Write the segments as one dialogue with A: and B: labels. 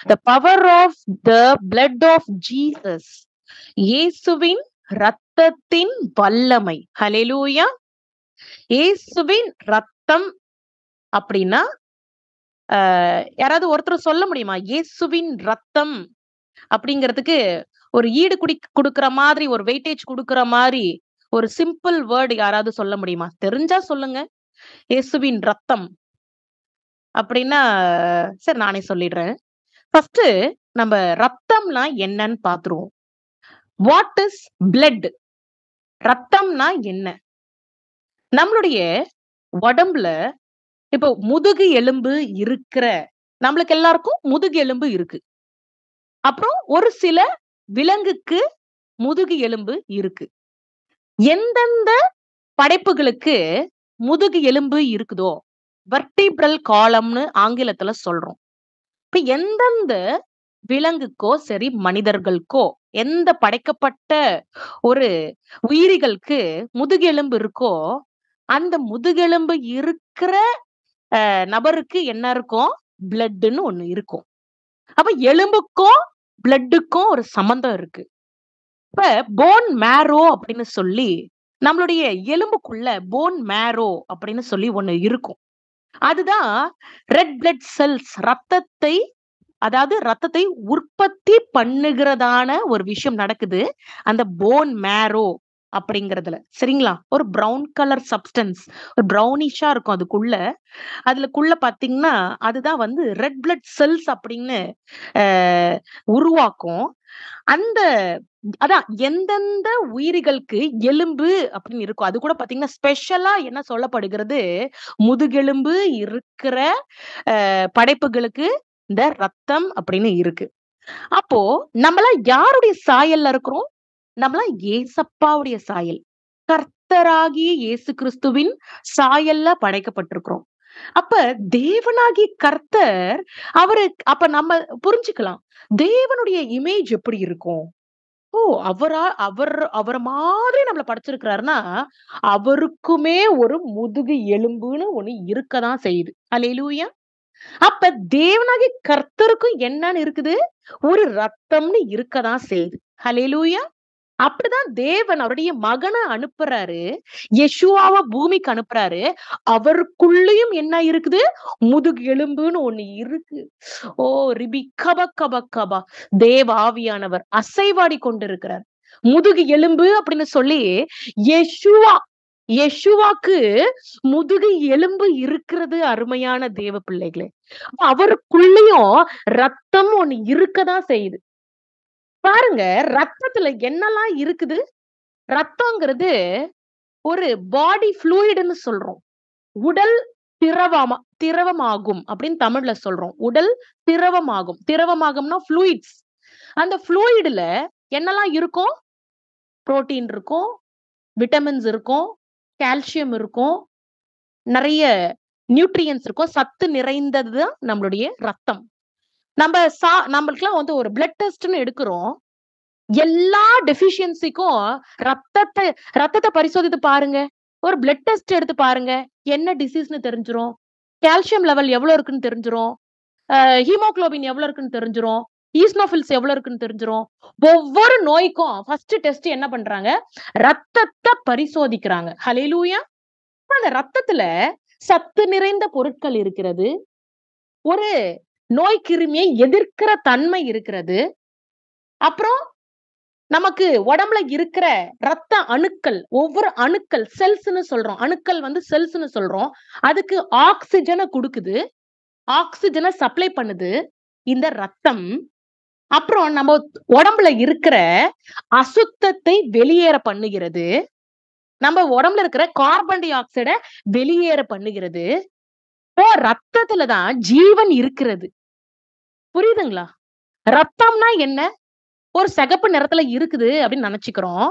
A: The power of the blood of Jesus இயேசுவின் ரத்தத்தின் வல்லமை ஹalleluya இயேசுவின் ரத்தம் அப்படின்னா ஆஹ் யாராவது ஒருத்தர் சொல்ல முடியுமா இயேசுவின் ரத்தம் அப்படிங்கிறதுக்கு ஒரு ஈடு குடி கொடுக்கிற மாதிரி ஒரு வெயிட்டேஜ் கொடுக்கிற மாதிரி ஒரு சிம்பிள் வேர்டு யாராவது சொல்ல முடியுமா தெரிஞ்சா சொல்லுங்க இயேசுவின் ரத்தம் அப்படின்னா சரி நானே சொல்லிடுறேன் ஃபர்ஸ்ட் நம்ம ரத்தம்னா என்னன்னு பாத்துருவோம் வாட் இஸ் பிளட் ரத்தம்னா என்ன நம்மளுடைய உடம்புல இப்போ முதுகு எலும்பு இருக்கிற நம்மளுக்கு எல்லாருக்கும் முதுகு எலும்பு இருக்கு அப்புறம் ஒரு சில விலங்குக்கு முதுகு எலும்பு இருக்கு எந்தெந்த படைப்புகளுக்கு முதுகு எலும்பு இருக்குதோ வர்டிபிரல் காலம்னு ஆங்கிலத்துல சொல்றோம் இப்ப எந்தெந்த விலங்குக்கோ சரி மனிதர்களுக்கோ எந்த படைக்கப்பட்ட ஒரு உயிரிகளுக்கு முதுகெலும்பு இருக்கோ அந்த முதுகெலும்பு இருக்கிற அஹ், நபருக்கு என்ன இருக்கும் பிளட்னு ஒண்ணு இருக்கும் அப்ப எலும்புக்கும் பிளட்டுக்கும் ஒரு சம்பந்தம் இருக்கு இப்ப போன் மேரோ அப்படின்னு சொல்லி நம்மளுடைய எலும்புக்குள்ள போன் மேரோ அப்படின்னு சொல்லி ஒண்ணு இருக்கும் அதுதான் ரெட் பிளட் செல்ஸ் ரத்தத்தை அதாவது ரத்தத்தை உற்பத்தி பண்ணுகிறதான ஒரு விஷயம் நடக்குது அந்த போன் மேரோ அப்படிங்கறதுல சரிங்களா ஒரு பிரவுன் கலர் சப்ஸ்டன்ஸ் ஒரு ப்ரௌனிஷா இருக்கும் அதுக்குள்ள அதுலக்குள்ள பாத்தீங்கன்னா அதுதான் வந்து ரெட் பிளட் செல்ஸ் அப்படின்னு ஆஹ், உருவாக்கும் அந்த அதான் எந்தெந்த உயிரிகளுக்கு எலும்பு அப்படின்னு இருக்கும் அது கூட பாத்தீங்கன்னா ஸ்பெஷலா என்ன சொல்லப்படுகிறது முதுகெலும்பு இருக்கிற அஹ், படைப்புகளுக்கு இந்த ரத்தம் அப்படின்னு இருக்கு அப்போ நம்மள யாருடைய சாயல்ல இருக்கிறோம் நம்மள ஏசப்பாவுடைய சாயல் கர்த்தராகிய இயேசு கிறிஸ்துவின் சாயல்ல படைக்கப்பட்டிருக்கிறோம் அப்ப தேவனாகிய கர்த்தர் அவரு அப்ப நம்ம புரிஞ்சுக்கலாம் தேவனுடைய இமேஜ் எப்படி இருக்கும் ஓ அவரா அவர் அவர மாதிரி நம்மள படைச்சிருக்கிறாருன்னா அவருக்குமே ஒரு முதுகு எலும்புன்னு ஒண்ணு இருக்கதான் செய்யுது அல்லேலூயா அப்ப தேவனாகிய கர்த்தருக்கும் என்னன்னு இருக்குது ஒரு ரத்தம்னு இருக்கதான் செய்யுது ஹalleluya அப்படிதான் தேவன் அவருடைய மகனை அனுப்புறாரு யெஷுவாவை பூமிக்கு அனுப்புறாரு அவருக்குள்ளேயும் என்ன இருக்குது முதுகு எலும்புன்னு ஒண்ணு இருக்கு ஓ ரிபி கப கப கபா தேவ ஆவியானவர் அசைவாடி கொண்டிருக்கிறார் முதுகு எலும்பு அப்படின்னு சொல்லி யெஷுவா யெஷுவாக்கு முதுகு எலும்பு இருக்கிறது அருமையான தேவ பிள்ளைகளே அப்ப அவருக்குள்ளேயும் ரத்தம் ஒண்ணு இருக்கதான் செய்யுது பாருங்க ரத்தத்துல என்னெல்லாம் இருக்குது ரத்தங்கிறது ஒரு பாடி ஃப்ளூயிடுன்னு சொல்றோம் உடல் திரவமா திரவமாகும் அப்படின்னு தமிழ்ல சொல்றோம் உடல் திரவமாகும் திரவமாகும்னா ஃப்ளூயிட்ஸ் அந்த ஃப்ளூயிடுல என்னெல்லாம் இருக்கும் புரோட்டீன் இருக்கும் விட்டமின்ஸ் இருக்கும் கால்சியம் இருக்கும் நிறைய நியூட்ரியன்ஸ் இருக்கும் சத்து நிறைந்தது தான் நம்மளுடைய ரத்தம் நம்ம சா நம்மளுக்குலாம் வந்து ஒரு பிளட் டெஸ்ட்னு எடுக்கிறோம் எல்லா டெஃபிஷியன்சிக்கும் ரத்தத்தை ரத்தத்தை பரிசோதித்து பாருங்க ஒரு பிளட் டெஸ்ட் எடுத்து பாருங்க என்ன டிசீஸ்னு தெரிஞ்சிரும் கால்சியம் லெவல் எவ்வளவு இருக்குன்னு தெரிஞ்சிரும் ஹீமோகுளோபின் எவ்வளவு இருக்குன்னு தெரிஞ்சிரும் ஈஸ்னோஃபில்ஸ் எவ்வளவு இருக்குன்னு தெரிஞ்சிரும் ஒவ்வொரு நோய்க்கும் ஃபர்ஸ்ட் டெஸ்ட் என்ன பண்றாங்க ரத்தத்தை பரிசோதிக்கிறாங்க ஹalleluya அந்த ரத்தத்துல சத்து நிறைந்த பொருட்கள் இருக்கிறது ஒரு நோய் கிருமியை எதிர்க்கிற தன்மை இருக்கிறது அப்புறம் நமக்கு உடம்புல இருக்கிற ரத்த அணுக்கள் ஒவ்வொரு அணுக்கள் செல்ஸ்னு சொல்றோம் அணுக்கள் வந்து செல்ஸ்னு சொல்றோம் அதுக்கு ஆக்சிஜனை கொடுக்குது ஆக்சிஜனை சப்ளை பண்ணுது இந்த ரத்தம் அப்புறம் நம்ம உடம்புல இருக்கிற அசுத்தத்தை வெளியேற பண்ணுகிறது நம்ம உடம்புல இருக்கிற கார்பன் டை ஆக்சைடை வெளியேற பண்ணுகிறது இப்போ ரத்தத்துல தான் ஜீவன் இருக்கிறது புரியுதுங்களா ரத்தம்னா என்ன ஒரு சிகப்பு நிறத்துல இருக்குது அப்படின்னு நினைச்சுக்கிறோம்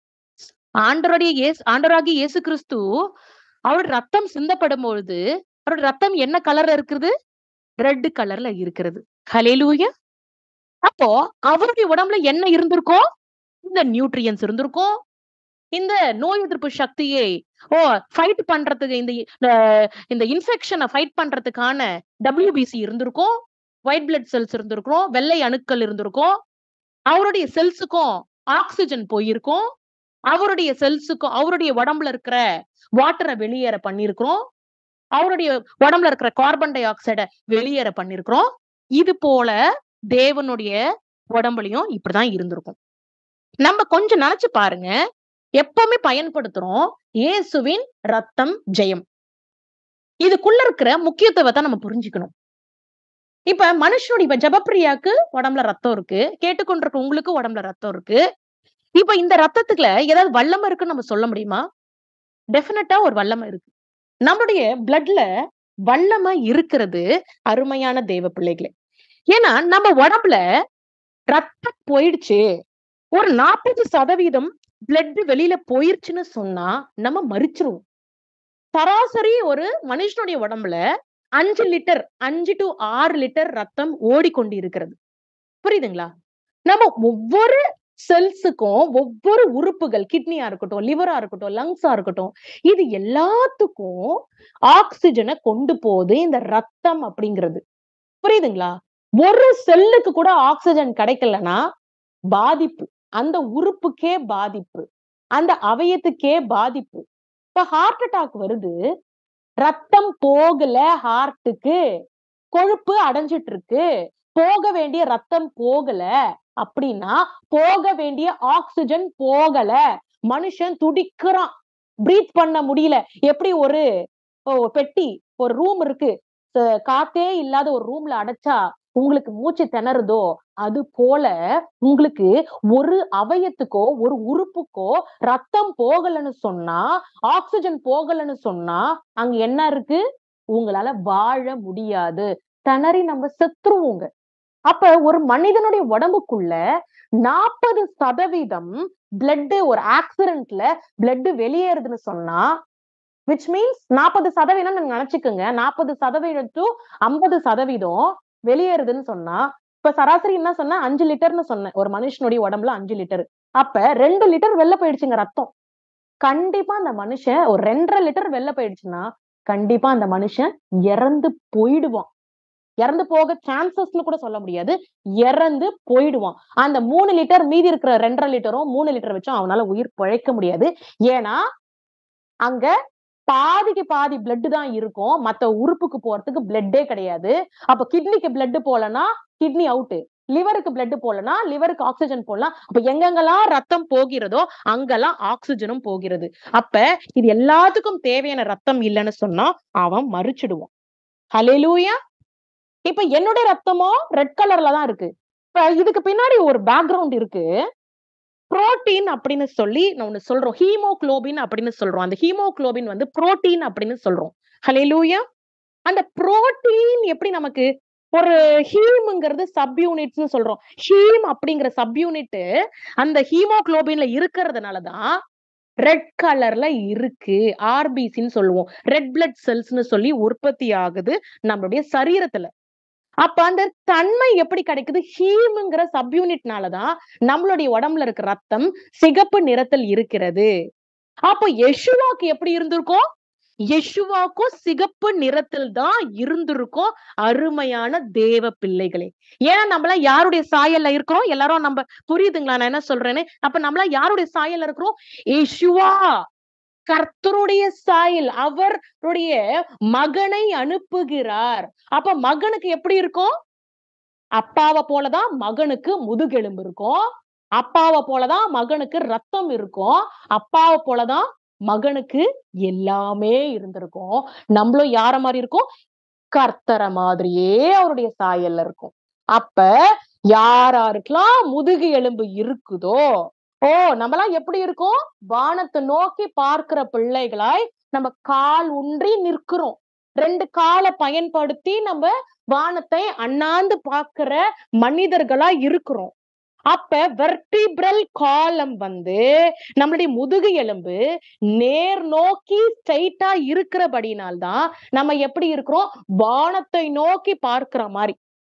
A: ஆண்டவருடைய இயேசு ஆண்டவராகிய இயேசு கிறிஸ்து அவருடைய ரத்தம் சிந்தப்படும் பொழுது அவருடைய ரத்தம் என்ன கலர்ல இருக்குது ரெட் கலர்ல இருக்கிறது ஹலேலூயா அப்போ அவருடைய உடம்புல என்ன இருந்திருக்கும் இந்த நியூட்ரியன்ஸ் இருந்திருக்கும் இந்த நோய் எதிர்ப்பு சக்தியை ஓ ஃபைட் பண்றதுக்கு இந்த அஹ், இந்த இன்ஃபெக்ஷனை ஃபைட் பண்றதுக்கான டபிள்யூபிசி இருந்திருக்கும் ஒயிட் பிளட் செல்ஸ் இருந்திருக்கும் வெள்ளை அணுக்கள் இருந்திருக்கும் அவருடைய செல்ஸுக்கும் ஆக்சிஜன் போயிருக்கும் அவருடைய செல்ஸுக்கும் அவருடைய உடம்புல இருக்கிற வாட்டரை வெளியேற பண்ணிருக்கிறோம் அவருடைய உடம்புல இருக்கிற கார்பன் டை ஆக்சைட வெளியேற பண்ணிருக்கிறோம் இது போல தேவனுடைய உடம்புலயும் இப்படிதான் இருந்திருக்கும் நம்ம கொஞ்சம் நினைச்சு பாருங்க எப்பவுமே பயன்படுத்துறோம் இயேசுவின் ரத்தம் ஜெயம் இதுக்குள்ள இருக்கிற முக்கியத்துவத்தை நம்ம புரிஞ்சுக்கணும் இப்ப மனுஷனுடைய இப்ப ஜபப்பிரியாக்கு உடம்புல ரத்தம் இருக்கு கேட்டுக்கொண்டிருக்க உங்களுக்கு உடம்புல ரத்தம் இருக்கு இப்ப இந்த ரத்தத்துக்குள்ள ஏதாவது வல்லமை இருக்குன்னு நம்ம சொல்ல முடியுமா டெஃபினட்டா ஒரு வல்லமை இருக்கு நம்மளுடைய பிளட்ல வல்லமை இருக்கிறது அருமையான தேவ பிள்ளைகளே ஏன்னா நம்ம உடம்புல ரத்தம் போயிடுச்சு ஒரு நாற்பது சதவீதம் பிளட் வெளியில போயிருச்சுன்னு சொன்னா நம்ம மறிச்சிருவோம் சராசரி ஒரு மனுஷனுடைய உடம்புல அஞ்சு லிட்டர் அஞ்சு டு ஆறு லிட்டர் ரத்தம் ஓடிக்கொண்டு இருக்கிறது புரியுதுங்களா நம்ம ஒவ்வொரு செல்ஸுக்கும் ஒவ்வொரு உறுப்புகள் கிட்னியா இருக்கட்டும் லிவரா இருக்கட்டும் லங்ஸா இருக்கட்டும் இது எல்லாத்துக்கும் ஆக்சிஜனை கொண்டு போகுது இந்த ரத்தம் அப்படிங்கிறது புரியுதுங்களா ஒரு செல்லுக்கு கூட ஆக்சிஜன் கிடைக்கலன்னா பாதிப்பு அந்த உறுப்புக்கே பாதிப்பு அந்த அவயத்துக்கே பாதிப்பு இப்ப ஹார்ட் அட்டாக் வருது ரத்தம் போகல ஹார்ட்டுக்கு கொழுப்பு அடைஞ்சிட்டு இருக்கு போக வேண்டிய ரத்தம் போகல அப்படின்னா போக வேண்டிய ஆக்சிஜன் போகல மனுஷன் துடிக்கிறான் பிரீத் பண்ண முடியல எப்படி ஒரு ஓ, பெட்டி ஒரு ரூம் இருக்கு ச- காத்தே இல்லாத ஒரு ரூம்ல அடைச்சா உங்களுக்கு மூச்சு திணறுதோ அது போல உங்களுக்கு ஒரு அவயத்துக்கோ ஒரு உறுப்புக்கோ ரத்தம் போகலன்னு சொன்னா ஆக்சிஜன் போகலன்னு சொன்னா அங்க என்ன இருக்கு உங்களால வாழ முடியாது திணறி நம்ம செத்துருவோங்க அப்ப ஒரு மனிதனுடைய உடம்புக்குள்ள நாற்பது சதவீதம் பிளட் ஒரு ஆக்சிடென்ட்ல பிளட் வெளியேறுதுன்னு சொன்னா விச் மீன்ஸ் நாற்பது சதவீதம் நீங்க நினைச்சுக்கோங்க நாற்பது சதவீதம் டு ஐம்பது சதவீதம் வெளியேறுதுன்னு சொன்னா இப்ப சராசரி என்ன சொன்னா அஞ்சு லிட்டர்னு சொன்னேன் ஒரு மனுஷனுடைய உடம்புல அஞ்சு லிட்டர் அப்ப ரெண்டு லிட்டர் வெளில போயிடுச்சுங்க ரத்தம் கண்டிப்பா அந்த மனுஷன் ஒரு ரெண்டரை லிட்டர் வெளில போயிடுச்சுன்னா கண்டிப்பா அந்த மனுஷன் இறந்து போயிடுவான் இறந்து போக சான்சஸ்னு கூட சொல்ல முடியாது இறந்து போயிடுவான் அந்த மூணு லிட்டர் மீதி இருக்கிற ரெண்டரை லிட்டரும் மூணு லிட்டர் வச்சும் அவனால உயிர் பிழைக்க முடியாது ஏன்னா அங்க பாதிக்கு பாதி பிளட் தான் இருக்கும் மத்த உறுப்புக்கு போறதுக்கு பிளட்டே கிடையாது அப்ப கிட்னிக்கு பிளட் போலனா கிட்னி அவுட் லிவருக்கு பிளட் போலனா லிவருக்கு ஆக்சிஜன் போடலாம் அப்ப எங்கெங்கெல்லாம் ரத்தம் போகிறதோ அங்கெல்லாம் ஆக்சிஜனும் போகிறது அப்ப இது எல்லாத்துக்கும் தேவையான ரத்தம் இல்லைன்னு சொன்னா அவன் மறிச்சிடுவான் ஹalleluya இப்ப என்னுடைய ரத்தமோ ரெட் கலர்ல தான் இருக்கு இப்ப இதுக்கு பின்னாடி ஒரு பேக்ரவுண்ட் இருக்கு புரோட்டீன் அப்படின்னு சொல்லி நான் ஒண்ணு சொல்றோம் ஹீமோகுளோபின் அப்படின்னு சொல்றோம் அந்த ஹீமோகுளோபின் வந்து புரோட்டீன் அப்படின்னு சொல்றோம் ஹalleluya அந்த புரோட்டீன் எப்படி நமக்கு ஒரு ஹீம்ங்கிறது சப் யூனிட்ஸ்னு சொல்றோம் ஹீம் அப்படிங்கிற சப் யூனிட் அந்த ஹீமோகுளோபின்ல இருக்கிறதுனாலதான் ரெட் கலர்ல இருக்கு ஆர்பிசின்னு சொல்லுவோம் ரெட் பிளட் செல்ஸ்னு சொல்லி உற்பத்தி ஆகுது நம்மளுடைய சரீரத்துல அப்ப அந்த தன்மை எப்படி கிடைக்குது ஹீம்ங்கிற சப் யூனிட்னாலதான் நம்மளுடைய உடம்புல இருக்க ரத்தம் சிகப்பு நிறத்தில் இருக்கிறது அப்ப யெஷுவாக்கு எப்படி இருந்திருக்கும் யெஷுவாக்கும் சிகப்பு நிறத்தில் தான் இருந்திருக்கும் அருமையான தேவ பிள்ளைகளே ஏன்னா நம்மள யாருடைய சாயல்ல இருக்கிறோம் எல்லாரும் நம்ம புரியுதுங்களா நான் என்ன சொல்றேன்னு அப்ப நம்மள யாருடைய சாயல்ல இருக்கிறோம் யெஷுவா கர்த்தருடைய சாயல் அவருடைய மகனை அனுப்புகிறார் அப்ப மகனுக்கு எப்படி இருக்கும் அப்பாவை போலதான் மகனுக்கு முதுகெலும்பு இருக்கும் அப்பாவை போலதான் மகனுக்கு ரத்தம் இருக்கும் அப்பாவை போலதான் மகனுக்கு எல்லாமே இருந்திருக்கும் நம்மளும் யார மாதிரி இருக்கும் கர்த்தர மாதிரியே அவருடைய சாயல்ல இருக்கும் அப்ப யாராருக்கெல்லாம் முதுகு எலும்பு இருக்குதோ ஓ நம்மலாம் எப்படி இருக்கோம் வானத்தை நோக்கி பார்க்கிற பிள்ளைகளாய் நம்ம கால் ஊன்றி நிற்கிறோம் ரெண்டு காலை பயன்படுத்தி நம்ம வானத்தை அண்ணாந்து பார்க்கிற மனிதர்களா இருக்கிறோம் அப்ப வெர்டிபிரல் காலம் வந்து நம்மளுடைய முதுகு எலும்பு நேர் நோக்கி ஸ்ட்ரைட்டா இருக்கிறபடினால்தான் நம்ம எப்படி இருக்கிறோம் வானத்தை நோக்கி பார்க்கிற மாதிரி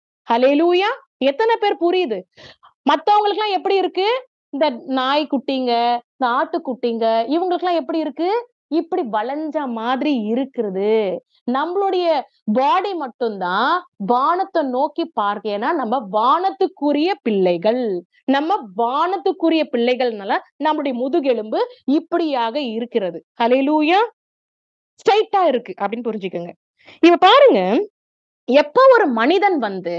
A: ஹலேலூயா எத்தனை பேர் புரியுது மத்தவங்களுக்கு எல்லாம் எப்படி இருக்கு இந்த நாய் குட்டிங்க இந்த ஆட்டுக்குட்டிங்க இவங்களுக்கு எல்லாம் எப்படி இருக்கு இப்படி வளைஞ்ச மாதிரி இருக்குது நம்மளுடைய பாடி மட்டும்தான் வானத்தை நோக்கி பார்க்க ஏன்னா நம்ம வானத்துக்குரிய பிள்ளைகள் நம்ம வானத்துக்குரிய பிள்ளைகள்னால நம்மளுடைய முதுகெலும்பு இப்படியாக இருக்கிறது ஹalleluya ஸ்ட்ரைட்டா இருக்கு அப்படின்னு புரிஞ்சுக்கோங்க இப்ப பாருங்க எப்ப ஒரு மனிதன் வந்து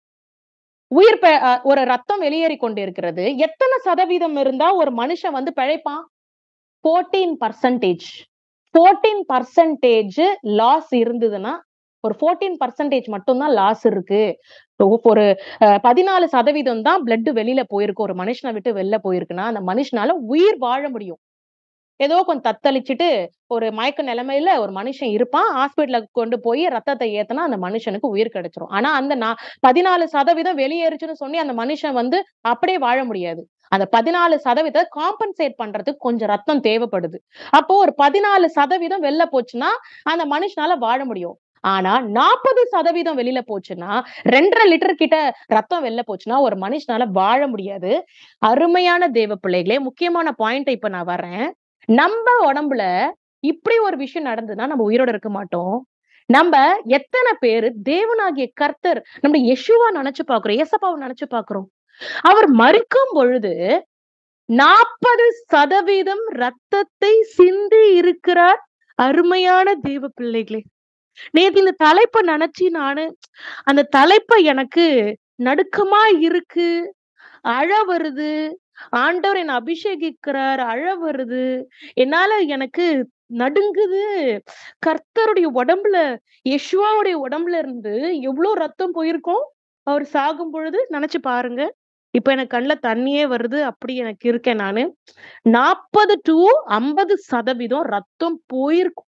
A: உயிர் பெ- அஹ் ஒரு ரத்தம் வெளியேறி கொண்டு இருக்கிறது எத்தனை சதவீதம் இருந்தா ஒரு மனுஷன் வந்து பிழைப்பான் fourteen percentage fourteen percentage loss இருந்ததுன்னா ஒரு ஃபோர்டீன் பர்சன்டேஜ் மட்டும்தான் லாஸ் இருக்கு ஒ- ஒரு அஹ், பதினாலு சதவீதம் தான் பிளட் வெளியில போயிருக்கு ஒரு மனுஷனை விட்டு வெளில போயிருக்குன்னா அந்த மனுஷனால உயிர் வாழ முடியும் ஏதோ கொஞ்சம் தத்தளிச்சுட்டு ஒரு மயக்க நிலைமையில ஒரு மனுஷன் இருப்பான் ஹாஸ்பிட்டல கொண்டு போய் ரத்தத்தை ஏத்துனா அந்த மனுஷனுக்கு உயிர் கிடைச்சிரும் ஆனா அந்த நான் பதினாலு சதவீதம் வெளியேறுச்சுன்னு சொல்லி அந்த மனுஷன் வந்து அப்படியே வாழ முடியாது அந்த பதினாலு சதவீதத்தை காம்பன்சேட் பண்றதுக்கு கொஞ்சம் ரத்தம் தேவைப்படுது அப்போ ஒரு பதினாலு சதவீதம் வெளில போச்சுன்னா அந்த மனுஷனால வாழ முடியும் ஆனா நாற்பது சதவீதம் வெளியில போச்சுன்னா ரெண்டரை லிட்டர் கிட்ட ரத்தம் வெளில போச்சுன்னா ஒரு மனுஷனால வாழ முடியாது அருமையான தேவ பிள்ளைகளே முக்கியமான பாயிண்ட் இப்ப நான் வர்றேன் நம்ம உடம்புல இப்படி ஒரு விஷயம் நடந்ததுன்னா நம்ம உயிரோட இருக்க மாட்டோம் நம்ம எத்தனை பேரு தேவனாகிய கர்த்தர் நம்ம யெஷுவா நினைச்சு பாக்குறோம் ஏசப்பாவை நினைச்சு பாக்குறோம் அவர் மறிக்கும் பொழுது நாற்பது சதவீதம் ரத்தத்தை சிந்தி இருக்கிறார் அருமையான தேவ பிள்ளைகளே நேத்து இந்த தலைப்பை நினைச்சு நானு அந்த தலைப்பை எனக்கு நடுக்கமா இருக்கு அழ வருது ஆண்டவர் என்னை அபிஷேகிக்கிறார் அழ வருது என்னால எனக்கு நடுங்குது கர்த்தருடைய உடம்புல யெஷுவாவுடைய உடம்புல இருந்து எவ்வளவு ரத்தம் போயிருக்கும் அவர் சாகும் பொழுது நினைச்சு பாருங்க இப்ப எனக்கு கண்ணுல தண்ணியே வருது அப்படி எனக்கு இருக்கேன் நானு நாற்பது டு ஐம்பது சதவீதம் ரத்தம் போயிருக்கும்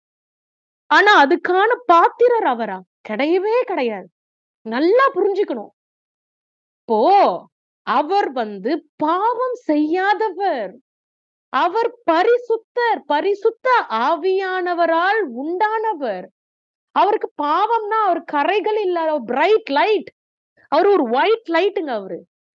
A: ஆனா அதுக்கான பாத்திரர் அவரா கிடையவே கிடையாது நல்லா புரிஞ்சுக்கணும் இப்போ அவர் வந்து பாவம் செய்யாதவர் அவர் பரிசுத்தர் பரிசுத்த ஆவியானவரால் உண்டானவர் அவருக்கு பாவம்னா அவர் கரைகள் இல்லாத பிரைட் லைட் அவர் ஒரு ஒயிட் லைட்டுங்க அவரு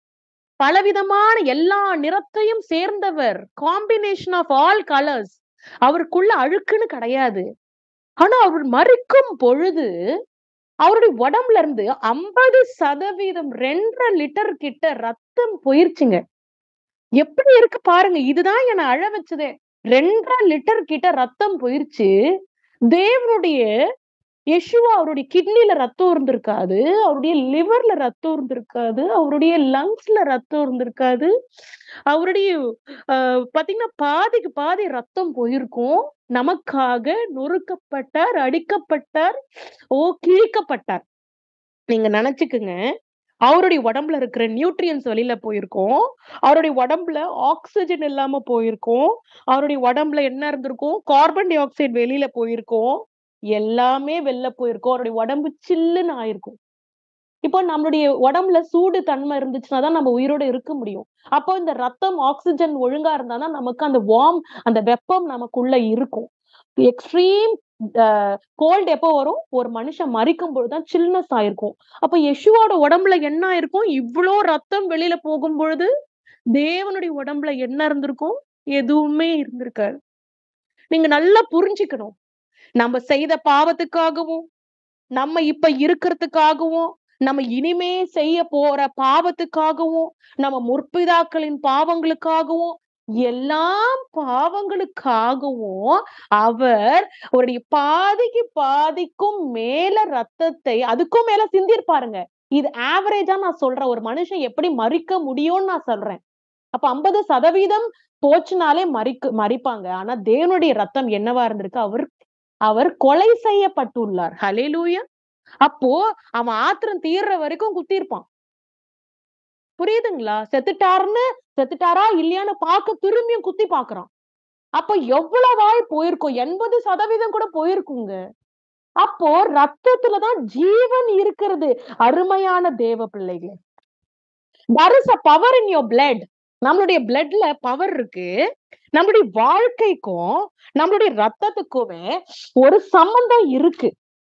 A: பலவிதமான எல்லா நிறத்தையும் சேர்ந்தவர் காம்பினேஷன் ஆஃப் ஆல் கலர்ஸ் அவருக்குள்ள அழுக்குன்னு கிடையாது ஆனா அவர் மறிக்கும் பொழுது அவருடைய உடம்புல இருந்து ஐம்பது சதவீதம் ரெண்டரை லிட்டர் கிட்ட ரத்தம் போயிருச்சுங்க எப்படி இருக்கு பாருங்க இதுதான் என்னை அழ வச்சதே ரெண்டரை லிட்டர் கிட்ட ரத்தம் போயிருச்சு தேவனுடைய யெஷுவா அவருடைய கிட்னில ரத்தம் இருந்திருக்காது அவருடைய லிவர்ல ரத்தம் இருந்திருக்காது அவருடைய லங்ஸ்ல ரத்தம் இருந்திருக்காது அவருடைய ஆஹ் பாத்தீங்கன்னா பாதிக்கு பாதி ரத்தம் போயிருக்கும் நமக்காக நொறுக்கப்பட்டார் அடிக்கப்பட்டார் ஓ கிழிக்கப்பட்டார் நீங்க நினைச்சுக்குங்க அவருடைய உடம்புல இருக்கிற நியூட்ரியன்ஸ் வெளியில போயிருக்கும் அவருடைய உடம்புல ஆக்சிஜன் இல்லாம போயிருக்கும் அவருடைய உடம்புல என்ன இருந்திருக்கும் கார்பன் டை ஆக்சைடு வெளியில போயிருக்கும் எல்லாமே வெளில போயிருக்கும் அவருடைய உடம்பு சில்லுன்னு ஆயிருக்கும் இப்போ நம்மளுடைய உடம்புல சூடு தன்மை இருந்துச்சுன்னா தான் நம்ம உயிரோட இருக்க முடியும் அப்போ இந்த ரத்தம் ஆக்சிஜன் ஒழுங்கா இருந்தாதான் நமக்கு அந்த வார்ம் அந்த வெப்பம் நமக்குள்ள இருக்கும் எக்ஸ்ட்ரீம் கோல்டு எப்போ வரும் ஒரு மனுஷன் மறிக்கும் பொழுதுதான் சில்னஸ் ஆயிருக்கும் அப்ப யெஷுவோட உடம்புல என்ன ஆயிருக்கும் இவ்வளோ ரத்தம் வெளியில போகும் பொழுது தேவனுடைய உடம்புல என்ன இருந்திருக்கும் எதுவுமே இருந்திருக்காது நீங்க நல்லா புரிஞ்சுக்கணும் நம்ம செய்த பாவத்துக்காகவும் நம்ம இப்ப இருக்கிறதுக்காகவும் நம்ம இனிமே செய்ய போற பாவத்துக்காகவும் நம்ம முற்பிதாக்களின் பாவங்களுக்காகவும் எல்லாம் பாவங்களுக்காகவும் அவர் அவருடைய பாதிக்கு பாதிக்கும் மேல ரத்தத்தை அதுக்கும் மேல சிந்திருப்பாருங்க இது ஆவரேஜா நான் சொல்றேன் ஒரு மனுஷன் எப்படி மறிக்க முடியும்னு நான் சொல்றேன் அப்ப ஐம்பது சதவீதம் போச்சுனாலே மறிக்கு மறிப்பாங்க ஆனா தேவனுடைய ரத்தம் என்னவா இருந்திருக்கு அவர் அவர் கொலை செய்யப்பட்டுள்ளார் ஹலேலூயா அப்போ அவன் ஆத்திரம் தீர்ற வரைக்கும் குத்திருப்பான் புரியுதுங்களா செத்துட்டாருன்னு செத்துட்டாரா இல்லையான்னு பார்க்க திரும்பியும் குத்தி பாக்குறான் அப்ப எவ்வளவு வாய் போயிருக்கும் எண்பது சதவீதம் கூட போயிருக்குங்க அப்போ ரத்தத்துலதான் ஜீவன் இருக்கிறது அருமையான தேவ பிள்ளைகளே there is a power in your blood நம்மளுடைய பிளட்ல பவர் இருக்கு நம்மளுடைய வாழ்க்கைக்கும் நம்மளுடைய ரத்தத்துக்குமே ஒரு சம்பந்தம் இருக்கு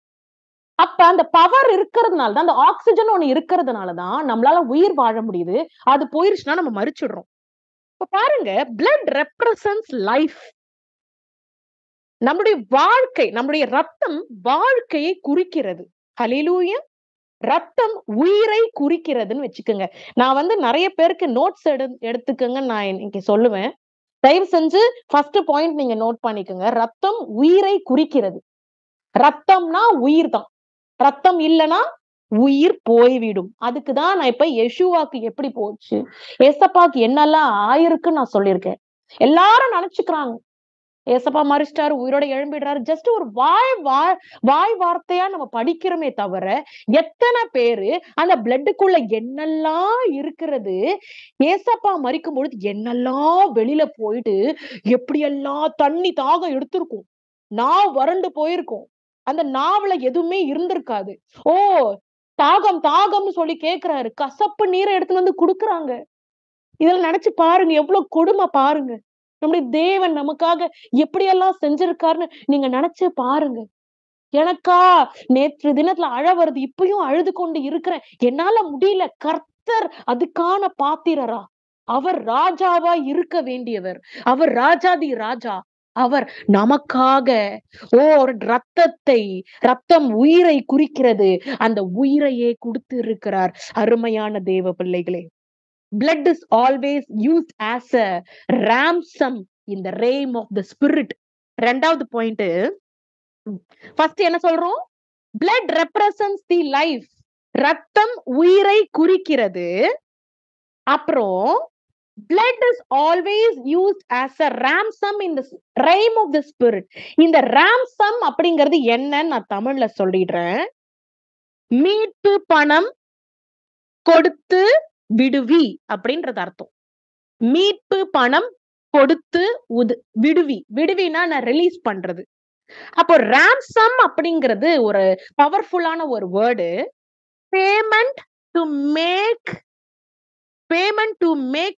A: அப்ப அந்த பவர் இருக்கிறதுனால தான் அந்த ஆக்சிஜன் ஒண்ணு இருக்கிறதுனால தான் நம்மளால உயிர் வாழ முடியுது அது போயிருச்சுன்னா நம்ம மறிச்சிடுறோம் இப்ப பாருங்க பிளட் ரெப்ரசன்ஸ் லைஃப் நம்முடைய வாழ்க்கை நம்முடைய ரத்தம் வாழ்க்கையை குறிக்கிறது ஹலிலூயா ரத்தம் உயிரை குறிக்கிறதுன்னு வச்சுக்கோங்க நான் வந்து நிறைய பேருக்கு நோட்ஸ் எடு எடுத்துக்கங்க நான் இன்னைக்கு சொல்லுவேன் தயவு செஞ்சு ஃபர்ஸ்ட் பாயிண்ட் நீங்க நோட் பண்ணிக்கோங்க ரத்தம் உயிரை குறிக்கிறது ரத்தம்னா உயிர் தான் ரத்தம் இல்லைன்னா உயிர் போய்விடும் அதுக்குதான் நான் இப்ப யெஷுவாக்கு எப்படி போச்சு ஏசப்பாக்கு என்னெல்லாம் ஆயிருக்குன்னு நான் சொல்லியிருக்கேன் எல்லாரும் நினைச்சுக்கிறாங்க ஏசப்பா மறிச்சிட்டாரு உயிரோட எழும்பிடுறாரு ஜஸ்ட் ஒரு வாய் வாய் வாய் வார்த்தையா நம்ம படிக்கிறோமே தவிர எத்தனை பேரு அந்த பிளட்டுக்குள்ள என்னெல்லாம் இருக்கிறது ஏசப்பா மறிக்கும் பொழுது என்னெல்லாம் வெளியில போயிட்டு எப்படியெல்லாம் தண்ணி தாகம் எடுத்திருக்கும் நான் வறண்டு போயிருக்கும் அந்த நாவல எதுவுமே இருந்திருக்காது ஓ தாகம் தாகம்னு சொல்லி கேக்குறாரு கசப்பு நீரை எடுத்துட்டு வந்து குடுக்குறாங்க இதெல்லாம் நினைச்சு பாருங்க எவ்வளவு கொடுமை பாருங்க நம்முடைய தேவன் நமக்காக எப்படியெல்லாம் செஞ்சிருக்காருன்னு நீங்க நினைச்சு பாருங்க எனக்கா நேற்று தினத்துல அழ வருது இப்பயும் அழுது கொண்டு இருக்கிறேன் என்னால முடியல கர்த்தர் அதுக்கான பாத்திரரா அவர் ராஜாவா இருக்க வேண்டியவர் அவர் ராஜாதி ராஜா அவர் நமக்காக ஓ ஒரு ரத்தத்தை ரத்தம் உயிரை குறிக்கிறது அந்த உயிரையே கொடுத்து இருக்கிறார் அருமையான தேவ பிள்ளைகளே blood is always used as a ransom in the realm of the spirit ரெண்டாவது பாயிண்ட் ஃபர்ஸ்ட் என்ன சொல்றோம் blood represents the life ரத்தம் உயிரை குறிக்கிறது அப்புறம் blood is always used as a ransom in the realm of the spirit இந்த ransom அப்படிங்கிறது என்னன்னு நான் தமிழ்ல சொல்லிடுறேன் மீட்பு பணம் கொடுத்து விடுவி அப்படின்றது அர்த்தம் மீட்பு பணம் கொடுத்து உது விடுவி விடுவினா நான் ரிலீஸ் பண்றது அப்போ ராம்சம் அப்படிங்கிறது ஒரு பவர்ஃபுல்லான ஒரு word payment to make payment to make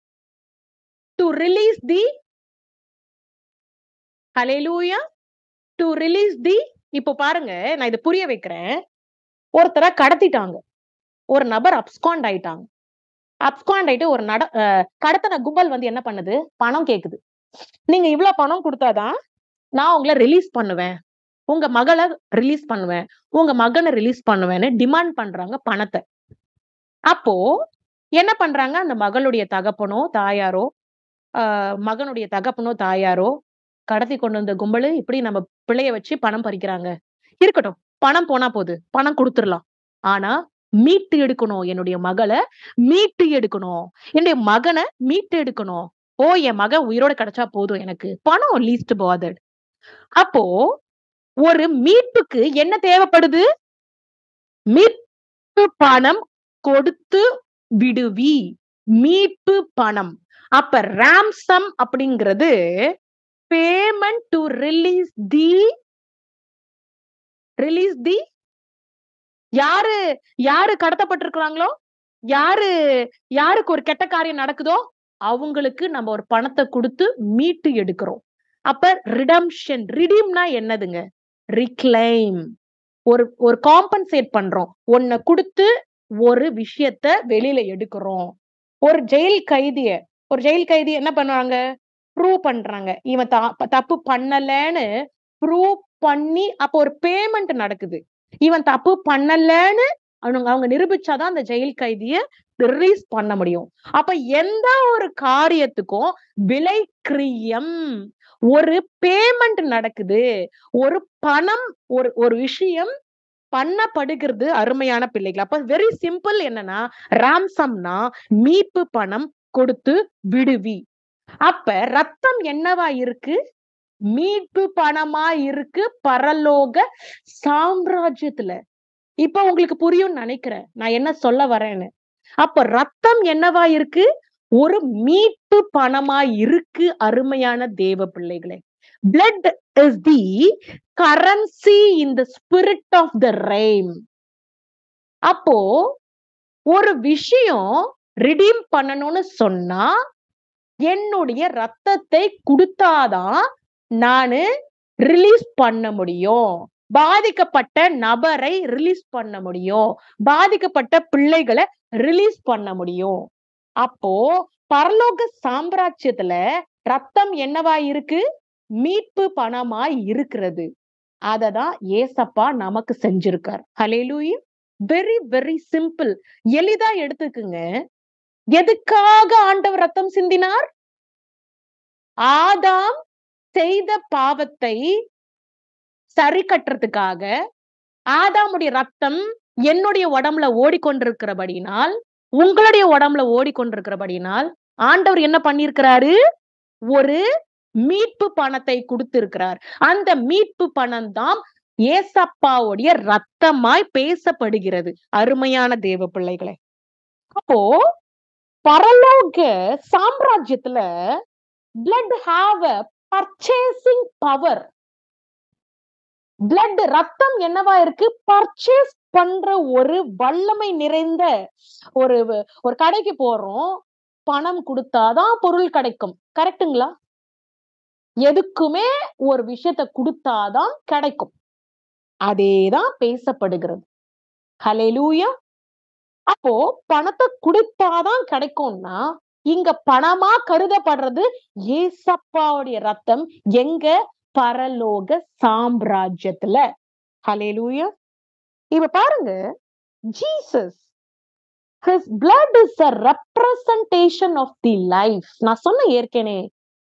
A: to release the ஹalleluya டு ரிலீஸ் தி இப்போ பாருங்க நான் இதை புரிய வைக்கிறேன் ஒருத்தரை கடத்திட்டாங்க ஒரு நபர் அப்ஸ்காண்ட் ஆயிட்டாங்க அப்ஸ்காண்ட் ஆயிட்டு ஒரு நட அஹ் கடத்தின கும்பல் வந்து என்ன பண்ணுது பணம் கேக்குது நீங்க இவ்வளவு பணம் கொடுத்தாதான் நான் உங்களை ரிலீஸ் பண்ணுவேன் உங்க மகளை ரிலீஸ் பண்ணுவேன் உங்க மகனை ரிலீஸ் பண்ணுவேன்னு டிமாண்ட் பண்றாங்க பணத்தை அப்போ என்ன பண்றாங்க அந்த மகளுடைய தகப்பனோ தாயாரோ ஆஹ் மகனுடைய தகப்பனோ தாயாரோ கடத்தி கொண்டு வந்த கும்பல் இப்படி நம்ம பிள்ளைய வச்சு பணம் பறிக்கிறாங்க இருக்கட்டும் பணம் போனா போகுது பணம் கொடுத்துடலாம் ஆனா மீட்டு எடுக்கணும் என்னுடைய மகளை மீட்டு எடுக்கணும் என்னுடைய மகனை மீட்டு எடுக்கணும் ஓ என் மகன் உயிரோட கிடைச்சா போதும் எனக்கு பணம் லீஸ்ட் பாதர்ட் அப்போ ஒரு மீட்புக்கு என்ன தேவைப்படுது மீட்பு பணம் கொடுத்து விடுவி மீட்பு பணம் அப்ப ராம்சம் அப்படிங்கிறது payment to release the release the யாரு யாரு கடத்தப்பட்டிருக்கிறாங்களோ யாரு யாருக்கு ஒரு கெட்ட காரியம் நடக்குதோ அவங்களுக்கு நம்ம ஒரு பணத்தை கொடுத்து மீட்டு எடுக்கிறோம் அப்ப ரிடம்ஷன் ரிடீம்னா என்னதுங்க ரிக்ளைம் ஒரு ஒரு காம்பன்சேட் பண்றோம் ஒன்ன கொடுத்து ஒரு விஷயத்த வெளியில எடுக்கிறோம் ஒரு ஜெயில் கைதிய ஒரு ஜெயில் கைதி என்ன பண்ணுவாங்க ப்ரூவ் பண்றாங்க இவன் த- தப்பு பண்ணலன்னு ப்ரூவ் பண்ணி அப்போ ஒரு பேமெண்ட் நடக்குது இவன் தப்பு பண்ணலன்னு அவங்க அவங்க நிரூபிச்சாதான் அந்த ஜெயில் கைதிய ரிலீஸ் பண்ண முடியும் அப்ப எந்த ஒரு காரியத்துக்கும் விலை கிரியம் ஒரு பேமெண்ட் நடக்குது ஒரு பணம் ஒரு ஒரு விஷயம் பண்ணப்படுகிறது அருமையான பிள்ளைகள் அப்ப வெரி சிம்பிள் என்னன்னா ராம்சம்னா மீட்பு பணம் கொடுத்து விடுவி அப்ப ரத்தம் என்னவா இருக்கு மீட்பு பணமா இருக்கு பரலோக சாம்ராஜ்யத்துல இப்ப உங்களுக்கு புரியும்னு நினைக்கிறேன் நான் என்ன சொல்ல வரேன்னு அப்ப ரத்தம் என்னவா இருக்கு ஒரு மீட்பு பணமா இருக்கு அருமையான தேவ பிள்ளைகளே blood is the currency in the spirit of the reign அப்போ ஒரு விஷயம் ரிடீம் பண்ணணும்னு சொன்னா என்னுடைய ரத்தத்தை கொடுத்தாதான் நானு ரிலீஸ் பண்ண முடியும் பாதிக்கப்பட்ட நபரை ரிலீஸ் பண்ண முடியும் பாதிக்கப்பட்ட பிள்ளைகளை ரிலீஸ் பண்ண முடியும் அப்போ பரலோக சாம்ராஜ்யத்துல ரத்தம் என்னவா இருக்கு மீட்பு பணமாய் இருக்கிறது அததான் ஏசப்பா நமக்கு செஞ்சிருக்கார் ஹலேலூயா வெரி வெரி சிம்பிள் எளிதா எடுத்துக்குங்க எதுக்காக ஆண்டவர் ரத்தம் சிந்தினார் ஆதாம் செய்த பாவத்தை சரி கட்டுறதுக்காக ஆதாமுடைய ரத்தம் என்னுடைய உடம்புல ஓடிக்கொண்டிருக்கிறபடினால் உங்களுடைய உடம்புல ஓடிக்கொண்டிருக்கிறபடினால் ஆண்டவர் என்ன பண்ணிருக்கிறாரு ஒரு மீட்பு பணத்தை கொடுத்திருக்கிறார் அந்த மீட்பு பணம் தான் ஏசப்பாவுடைய ரத்தமாய் பேசப்படுகிறது அருமையான தேவ பிள்ளைகளே அப்போ பரலோக சாம்ராஜ்யத்துல blood have a purchasing power blood ரத்தம் என்னவா இருக்கு பர்ச்சேஸ் பண்ற ஒரு வல்லமை நிறைந்த ஒரு ஒரு கடைக்கு போறோம் பணம் கொடுத்தாதான் பொருள் கிடைக்கும் கரெக்ட்டுங்களா எதுக்குமே ஒரு விஷயத்த கொடுத்தாதான் கிடைக்கும் அதேதான் பேசப்படுகிறது ஹலெலூயா அப்போ பணத்தை கொடுத்தாதான் கிடைக்கும்னா இங்க பணமா கருதப்படுறது ஏசப்பாவுடைய ரத்தம் எங்க பரலோக சாம்ராஜ்யத்துல ஹலேலூயா இப்ப பாருங்க Jesus his blood is a representation of the life நான் சொன்ன ஏற்கனவே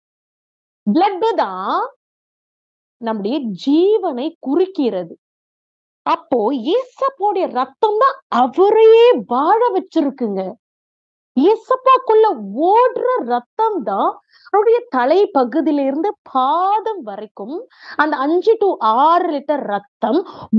A: பிளட் தான் நம்முடைய ஜீவனை குறிக்கிறது அப்போ ஏசப்பாவுடைய ரத்தம் தான் அவரையே வாழ வச்சிருக்குங்க ஏசப்பாக்குள்ள ஓடுற ரத்தம் தான் அவருடைய தலை பகுதியில இருந்து பாதம் வரைக்கும் அந்த அஞ்சு டு ஆறு லிட்டர் ரத்தம்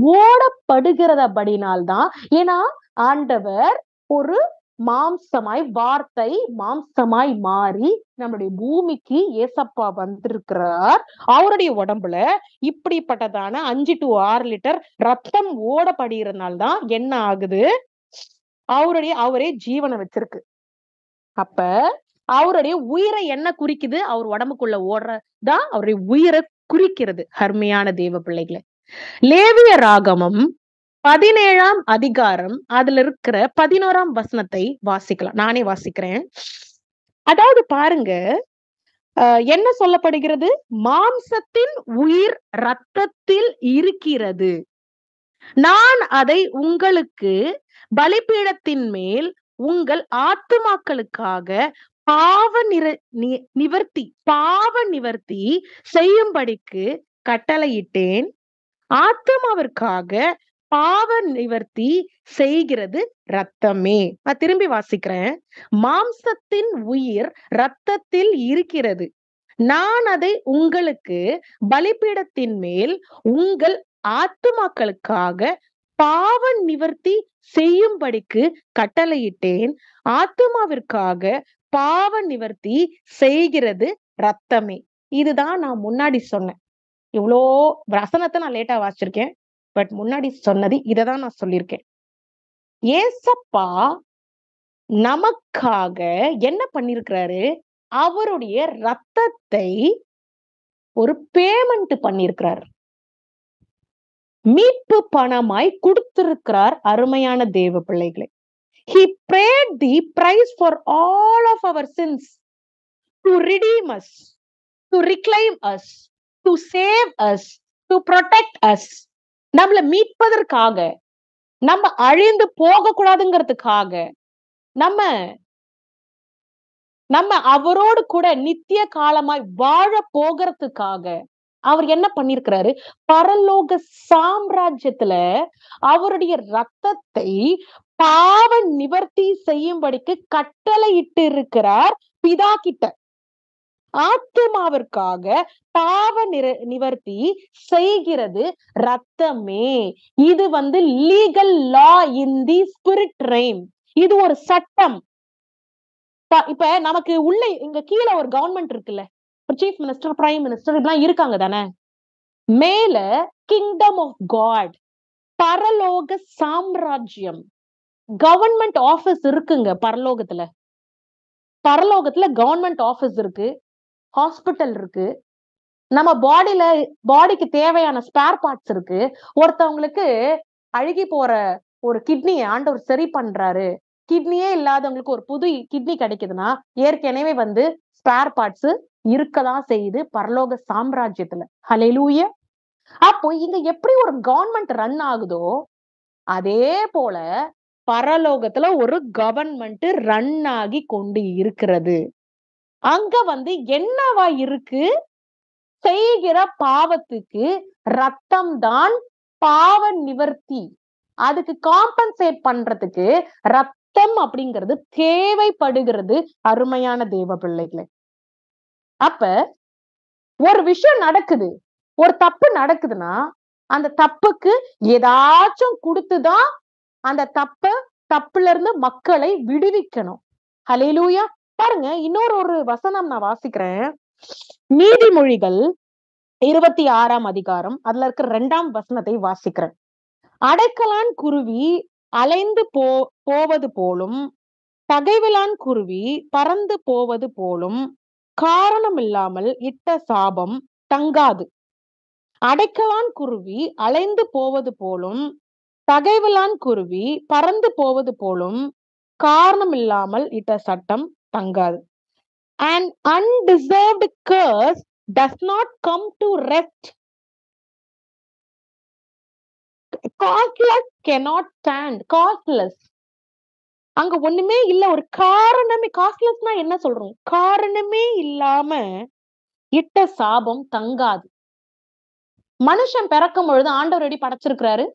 A: ஓடப்படுகிறதபடினால்தான் ஏன்னா ஆண்டவர் ஒரு மாம்சமாய் வார்த்தை மாம்சமாய் மாறி நம்முடைய பூமிக்கு ஏசப்பா வந்திருக்கிறார் அவருடைய உடம்புல இப்படிப்பட்டதான அஞ்சு டு ஆறு லிட்டர் ரத்தம் ஓடப்படுகிறதுனால்தான் என்ன ஆகுது அவருடைய அவரே ஜீவனை வச்சிருக்கு அப்ப அவருடைய உயிரை என்ன குறிக்குது அவர் உடம்புக்குள்ள ஓடுறதான் அவருடைய உயிரை குறிக்கிறது அருமையான தேவ பிள்ளைகளை லேவிய ராகமம் பதினேழாம் அதிகாரம் அதுல இருக்கிற பதினோராம் வசனத்தை வாசிக்கலாம் நானே வாசிக்கிறேன் அதாவது பாருங்க என்ன சொல்லப்படுகிறது மாம்சத்தின் உயிர் ரத்தத்தில் இருக்கிறது நான் அதை உங்களுக்கு பலிபீடத்தின் மேல் உங்கள் ஆத்துமாக்களுக்காக பாவ நிற நிவர்த்தி பாவ நிவர்த்தி செய்யும்படிக்கு கட்டளையிட்டேன் ஆத்மாவிற்காக பாவ நிவர்த்தி செய்கிறது ரத்தமே நான் திரும்பி வாசிக்கிறேன் மாம்சத்தின் உயிர் ரத்தத்தில் இருக்கிறது நான் அதை உங்களுக்கு பலிபீடத்தின் மேல் உங்கள் ஆத்துமாக்களுக்காக பாவ நிவர்த்தி செய்யும்படிக்கு கட்டளையிட்டேன் ஆத்துமாவிற்காக பாவ நிவர்த்தி செய்கிறது ரத்தமே இதுதான் நான் முன்னாடி சொன்னேன் இவ்வளோ வசனத்தை நான் லேட்டா வாசிச்சிருக்கேன் பட் முன்னாடி சொன்னது இததான் நான் சொல்லியிருக்கேன் ஏசப்பா நமக்காக என்ன பண்ணிருக்கிறாரு அவருடைய ரத்தத்தை ஒரு பேமெண்ட் பண்ணிருக்கிறார் மீட்பு பணமாய் கொடுத்திருக்கிறார் அருமையான தேவ பிள்ளைகளை he paid the price for all of our sins to redeem us to reclaim us to save us to protect us நம்மள மீட்பதற்காக நம்ம அழிந்து போக கூடாதுங்கிறதுக்காக நம்ம நம்ம அவரோடு கூட நித்திய காலமாய் வாழ போகிறதுக்காக அவர் என்ன பண்ணிருக்கிறாரு பரலோக சாம்ராஜ்யத்துல அவருடைய ரத்தத்தை பாவ நிவர்த்தி செய்யும்படிக்கு கட்டளையிட்டு இருக்கிறார் பிதா கிட்ட ஆத்மாவிற்காக பாவ நிற நிவர்த்தி செய்கிறது ரத்தமே இது வந்து legal law in the spirit reign இது ஒரு சட்டம் இப்ப நமக்கு உள்ள இங்க கீழே ஒரு கவர்மெண்ட் இருக்குல்ல ஒரு சீஃப் மினிஸ்டர் பிரைம் மினிஸ்டர் இப்படிலாம் இருக்காங்க தானே மேல கிங்டம் ஆஃப் காட் பரலோக சாம்ராஜ்யம் கவர்மெண்ட் ஆபீஸ் இருக்குங்க பரலோகத்துல பரலோகத்துல கவர்மெண்ட் ஆபீஸ் இருக்கு ஹாஸ்பிட்டல் இருக்கு நம்ம பாடியில பாடிக்கு தேவையான ஸ்பேர் பார்ட்ஸ் இருக்கு ஒருத்தவங்களுக்கு அழுகி போற ஒரு கிட்னியை ஆண்டவர் சரி பண்றாரு கிட்னியே இல்லாதவங்களுக்கு ஒரு புது கிட்னி கிடைக்குதுன்னா ஏற்கனவே வந்து ஸ்பேர் பார்ட்ஸ் இருக்கதான் செய்யுது பரலோக சாம்ராஜ்யத்துல ஹalleluya அப்போ இங்க எப்படி ஒரு கவர்மெண்ட் ரன் ஆகுதோ அதே போல பரலோகத்துல ஒரு கவர்மெண்ட் ரன் ஆகி கொண்டு இருக்கிறது அங்க வந்து என்னவா இருக்கு செய்கிற பாவத்துக்கு ரத்தம் தான் பாவ நிவர்த்தி அதுக்கு காம்பன்சேட் பண்றதுக்கு ரத்தம் அப்படிங்கிறது தேவைப்படுகிறது அருமையான தேவ பிள்ளைகளே அப்ப ஒரு விஷயம் நடக்குது ஒரு தப்பு நடக்குதுன்னா அந்த தப்புக்கு ஏதாச்சும் கொடுத்துதான் அந்த தப்ப தப்புல இருந்து மக்களை விடுவிக்கணும் ஹலேலூயா பாருங்க இன்னொரு ஒரு வசனம் நான் வாசிக்கிறேன் நீதிமொழிகள் இருபத்தி ஆறாம் அதிகாரம் அதுல இருக்கிற ரெண்டாம் வசனத்தை வாசிக்கிறேன் அடைக்கலான் குருவி அலைந்து போ போவது போலும் பகைவலான் குருவி பறந்து போவது போலும் காரணம் இல்லாமல் இட்ட சாபம் தங்காது அடைக்கலான் குருவி அலைந்து போவது போலும் பகைவலான் குருவி பறந்து போவது போலும் காரணம் இல்லாமல் இட்ட சட்டம் தங்காது and undeserved curse does not come to rest causeless cannot stand causeless அங்க ஒண்ணுமே இல்ல ஒரு காரணமே காஸ்ட்லெஸ்னா என்ன சொல்றோம் காரணமே இல்லாம இட்ட சாபம் தங்காது மனுஷன் பிறக்கும் பொழுது ஆண்டவர் எப்படி படைச்சிருக்கிறாரு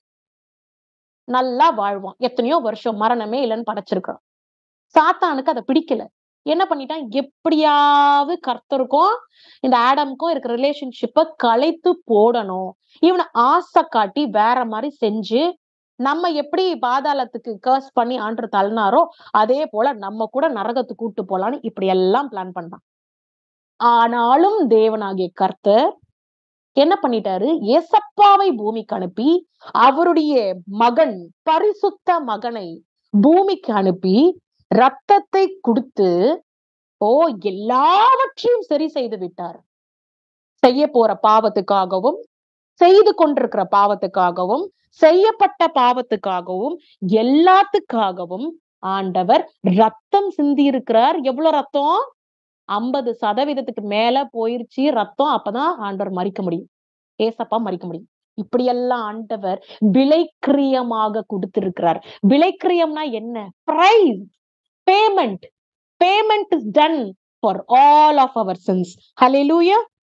A: நல்லா வாழ்வான் எத்தனையோ வருஷம் மரணமே இல்லைன்னு படைச்சிருக்கிறான் சாத்தானுக்கு அதை பிடிக்கல என்ன பண்ணிட்டான் எப்படியாவது கர்த்தருக்கும் இந்த ஆடம்க்கும் இருக்கிற ரிலேஷன்ஷிப்பை கலைத்து போடணும் இவனை ஆசை காட்டி வேற மாதிரி செஞ்சு நம்ம எப்படி பாதாளத்துக்கு கர்ஸ் பண்ணி ஆண்டு தள்ளினாரோ அதே போல நம்ம கூட நரகத்துக்கு கூட்டு போலான்னு இப்படி எல்லாம் பிளான் பண்ணான் ஆனாலும் தேவனாகிய கர்த்தர் என்ன பண்ணிட்டாரு ஏசப்பாவை பூமிக்கு அனுப்பி அவருடைய மகன் பரிசுத்த மகனை பூமிக்கு அனுப்பி ரத்தத்தை கொடுத்து ஓ எல்லாவற்றையும் சரி செய்து விட்டார் செய்ய போற பாவத்துக்காகவும் செய்து கொண்டிருக்கிற பாவத்துக்காகவும் செய்யப்பட்ட பாவத்துக்காகவும் எல்லாத்துக்காகவும் ஆண்டவர் ரத்தம் சிந்தி இருக்கிறார் எவ்வளவு ரத்தம் ஐம்பது சதவீதத்துக்கு மேல போயிருச்சு ரத்தம் அப்பதான் ஆண்டவர் மறிக்க முடியும் ஏசப்பா மறிக்க முடியும் இப்படியெல்லாம் ஆண்டவர் விலைக்கிரியமாக கொடுத்திருக்கிறார் விலைக்கிரியம்னா என்ன price payment payment is done for all of our sins ஹalleluya